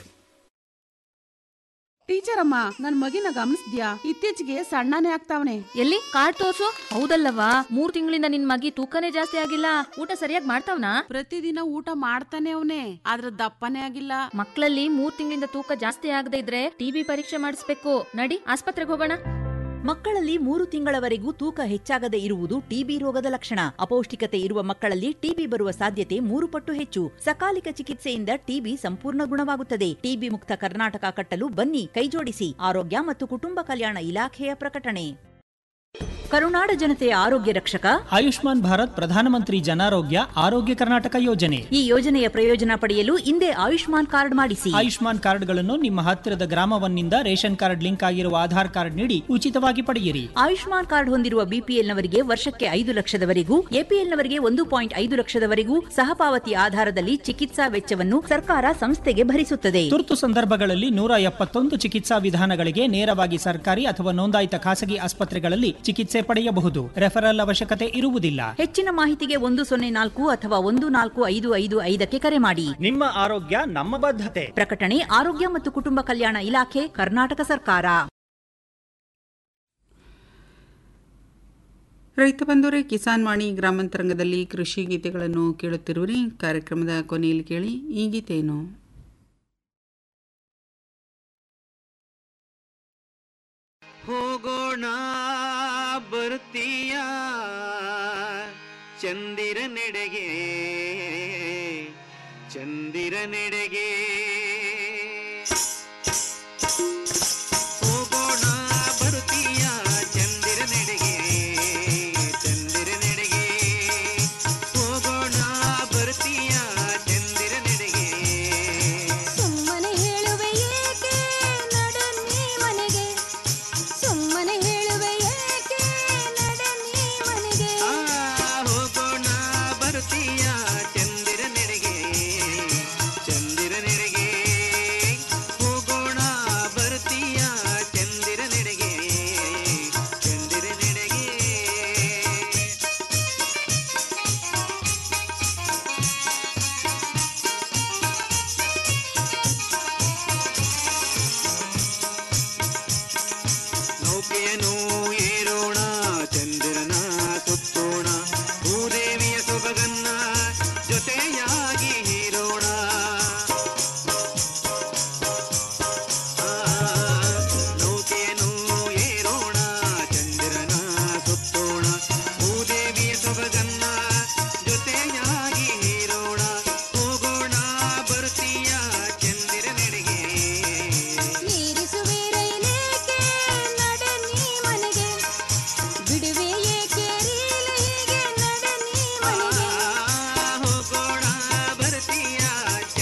ಟೀಚರ್ ಅಮ್ಮ ನನ್ ಮಗಿನ ಗಮನಿಸ್ದ್ಯಾ ಇತ್ತೀಚೆಗೆ ಸಣ್ಣನೇ ಆಗ್ತಾವನೆ ಎಲ್ಲಿ ಕಾರ್ಡ್ ತೋರ್ಸು ಹೌದಲ್ಲವಾ ಮೂರ್ ತಿಂಗಳಿಂದ ನಿನ್ ಮಗಿ ತೂಕನೇ ಜಾಸ್ತಿ ಆಗಿಲ್ಲ ಊಟ ಸರಿಯಾಗಿ ಮಾಡ್ತಾವ್ನಾ ಪ್ರತಿದಿನ ಊಟ ಮಾಡ್ತಾನೆ ಅವನೇ ಆದ್ರ ದಪ್ಪನೇ ಆಗಿಲ್ಲ ಮಕ್ಕಳಲ್ಲಿ ಮೂರ್ ತಿಂಗಳಿಂದ ತೂಕ ಜಾಸ್ತಿ ಆಗದೆ ಇದ್ರೆ ಟಿಬಿ ಪರೀಕ್ಷೆ ಮಾಡಿಸ್ಬೇಕು ನಡಿ ಆಸ್ಪತ್ರೆಗೆ ಹೋಗೋಣ ಮಕ್ಕಳಲ್ಲಿ ಮೂರು ತಿಂಗಳವರೆಗೂ ತೂಕ ಹೆಚ್ಚಾಗದೆ ಇರುವುದು ಟಿಬಿ ರೋಗದ ಲಕ್ಷಣ ಅಪೌಷ್ಟಿಕತೆ ಇರುವ ಮಕ್ಕಳಲ್ಲಿ ಟಿಬಿ ಬರುವ ಸಾಧ್ಯತೆ ಮೂರು ಪಟ್ಟು ಹೆಚ್ಚು ಸಕಾಲಿಕ ಚಿಕಿತ್ಸೆಯಿಂದ ಟಿಬಿ ಸಂಪೂರ್ಣ ಗುಣವಾಗುತ್ತದೆ ಟಿಬಿ ಮುಕ್ತ ಕರ್ನಾಟಕ ಕಟ್ಟಲು ಬನ್ನಿ ಕೈಜೋಡಿಸಿ ಆರೋಗ್ಯ ಮತ್ತು ಕುಟುಂಬ ಕಲ್ಯಾಣ ಇಲಾಖೆಯ ಪ್ರಕಟಣೆ ಕರುನಾಡ ಜನತೆಯ ಆರೋಗ್ಯ ರಕ್ಷಕ ಆಯುಷ್ಮಾನ್ ಭಾರತ್ ಪ್ರಧಾನಮಂತ್ರಿ ಜನಾರೋಗ್ಯ ಆರೋಗ್ಯ ಕರ್ನಾಟಕ ಯೋಜನೆ ಈ ಯೋಜನೆಯ ಪ್ರಯೋಜನ ಪಡೆಯಲು ಹಿಂದೆ ಆಯುಷ್ಮಾನ್ ಕಾರ್ಡ್ ಮಾಡಿಸಿ ಆಯುಷ್ಮಾನ್ ಕಾರ್ಡ್ಗಳನ್ನು ನಿಮ್ಮ ಹತ್ತಿರದ ಗ್ರಾಮವನ್ನಿಂದ ರೇಷನ್ ಕಾರ್ಡ್ ಲಿಂಕ್ ಆಗಿರುವ ಆಧಾರ್ ಕಾರ್ಡ್ ನೀಡಿ ಉಚಿತವಾಗಿ ಪಡೆಯಿರಿ ಆಯುಷ್ಮಾನ್ ಕಾರ್ಡ್ ಹೊಂದಿರುವ ಬಿಪಿಎಲ್ನವರಿಗೆ ವರ್ಷಕ್ಕೆ ಐದು ಲಕ್ಷದವರೆಗೂ ಎಪಿಎಲ್ನವರಿಗೆ ಒಂದು ಪಾಯಿಂಟ್ ಐದು ಲಕ್ಷದವರೆಗೂ ಸಹಪಾವತಿ ಆಧಾರದಲ್ಲಿ ಚಿಕಿತ್ಸಾ ವೆಚ್ಚವನ್ನು ಸರ್ಕಾರ ಸಂಸ್ಥೆಗೆ ಭರಿಸುತ್ತದೆ ತುರ್ತು ಸಂದರ್ಭಗಳಲ್ಲಿ ನೂರ ಎಪ್ಪತ್ತೊಂದು ಚಿಕಿತ್ಸಾ ವಿಧಾನಗಳಿಗೆ ನೇರವಾಗಿ ಸರ್ಕಾರಿ ಅಥವಾ ನೋಂದಾಯಿತ ಖಾಸಗಿ ಆಸ್ಪತ್ರೆಗಳಲ್ಲಿ ಚಿಕಿತ್ಸೆ ಪಡೆಯಬಹುದು ರೆಫರಲ್ ಅವಶ್ಯಕತೆ ಇರುವುದಿಲ್ಲ ಹೆಚ್ಚಿನ ಮಾಹಿತಿಗೆ ಒಂದು ಸೊನ್ನೆ ನಾಲ್ಕು ಅಥವಾ ಒಂದು ನಾಲ್ಕು ಐದು ಐದು ಐದಕ್ಕೆ ಕರೆ ಮಾಡಿ ನಿಮ್ಮ ಆರೋಗ್ಯ ನಮ್ಮ ಬದ್ಧತೆ ಪ್ರಕಟಣೆ ಆರೋಗ್ಯ ಮತ್ತು ಕುಟುಂಬ ಕಲ್ಯಾಣ ಇಲಾಖೆ ಕರ್ನಾಟಕ ಸರ್ಕಾರ ರೈತ ಬಂದವರೇ ಕಿಸಾನ್ ವಾಣಿ ಗ್ರಾಮಾಂತರಂಗದಲ್ಲಿ ಕೃಷಿ ಗೀತೆಗಳನ್ನು ಕೇಳುತ್ತಿರುವಿರಿ ಕಾರ್ಯಕ್ರಮದ ಕೊನೆಯಲ್ಲಿ ಕೇಳಿ ಈ ಗೀತೆಯನ್ನು ಹೋಗೋಣ ಬರ್ತೀಯ ಚಂದಿರ ನೆಡೆಗೆ ಚಂದಿರ ನೆಡೆಗೆ ಹೋಗೋಣ ಬರ್ತೀಯ ಚಂದಿರ ನೆಡೆಗೆ ಚಂದಿರ ನೆಡೆಗೆ ಹೋಗೋಣ ಬರ್ತೀಯ ಚಂದಿರ ನೆಡೆಗೆ ಸುಮ್ಮನೆ ಹೇಳುವೆ ಏಕೆ ನಡನ್ನಿ ಮನೆಗೆ ಸುಮ್ಮನೆ ಹೇಳುವೆ ಏಕೆ ನಡನ್ನಿ ಮನೆಗೆ ಆ, ಹೋಗೋಣ ಬರ್ತೀಯ ಚಂದಿರ ನೆಡೆಗೆ ಚಂದಿರ ನೆಡೆಗೆ ವಿದ್ಯೆಯನ್ನು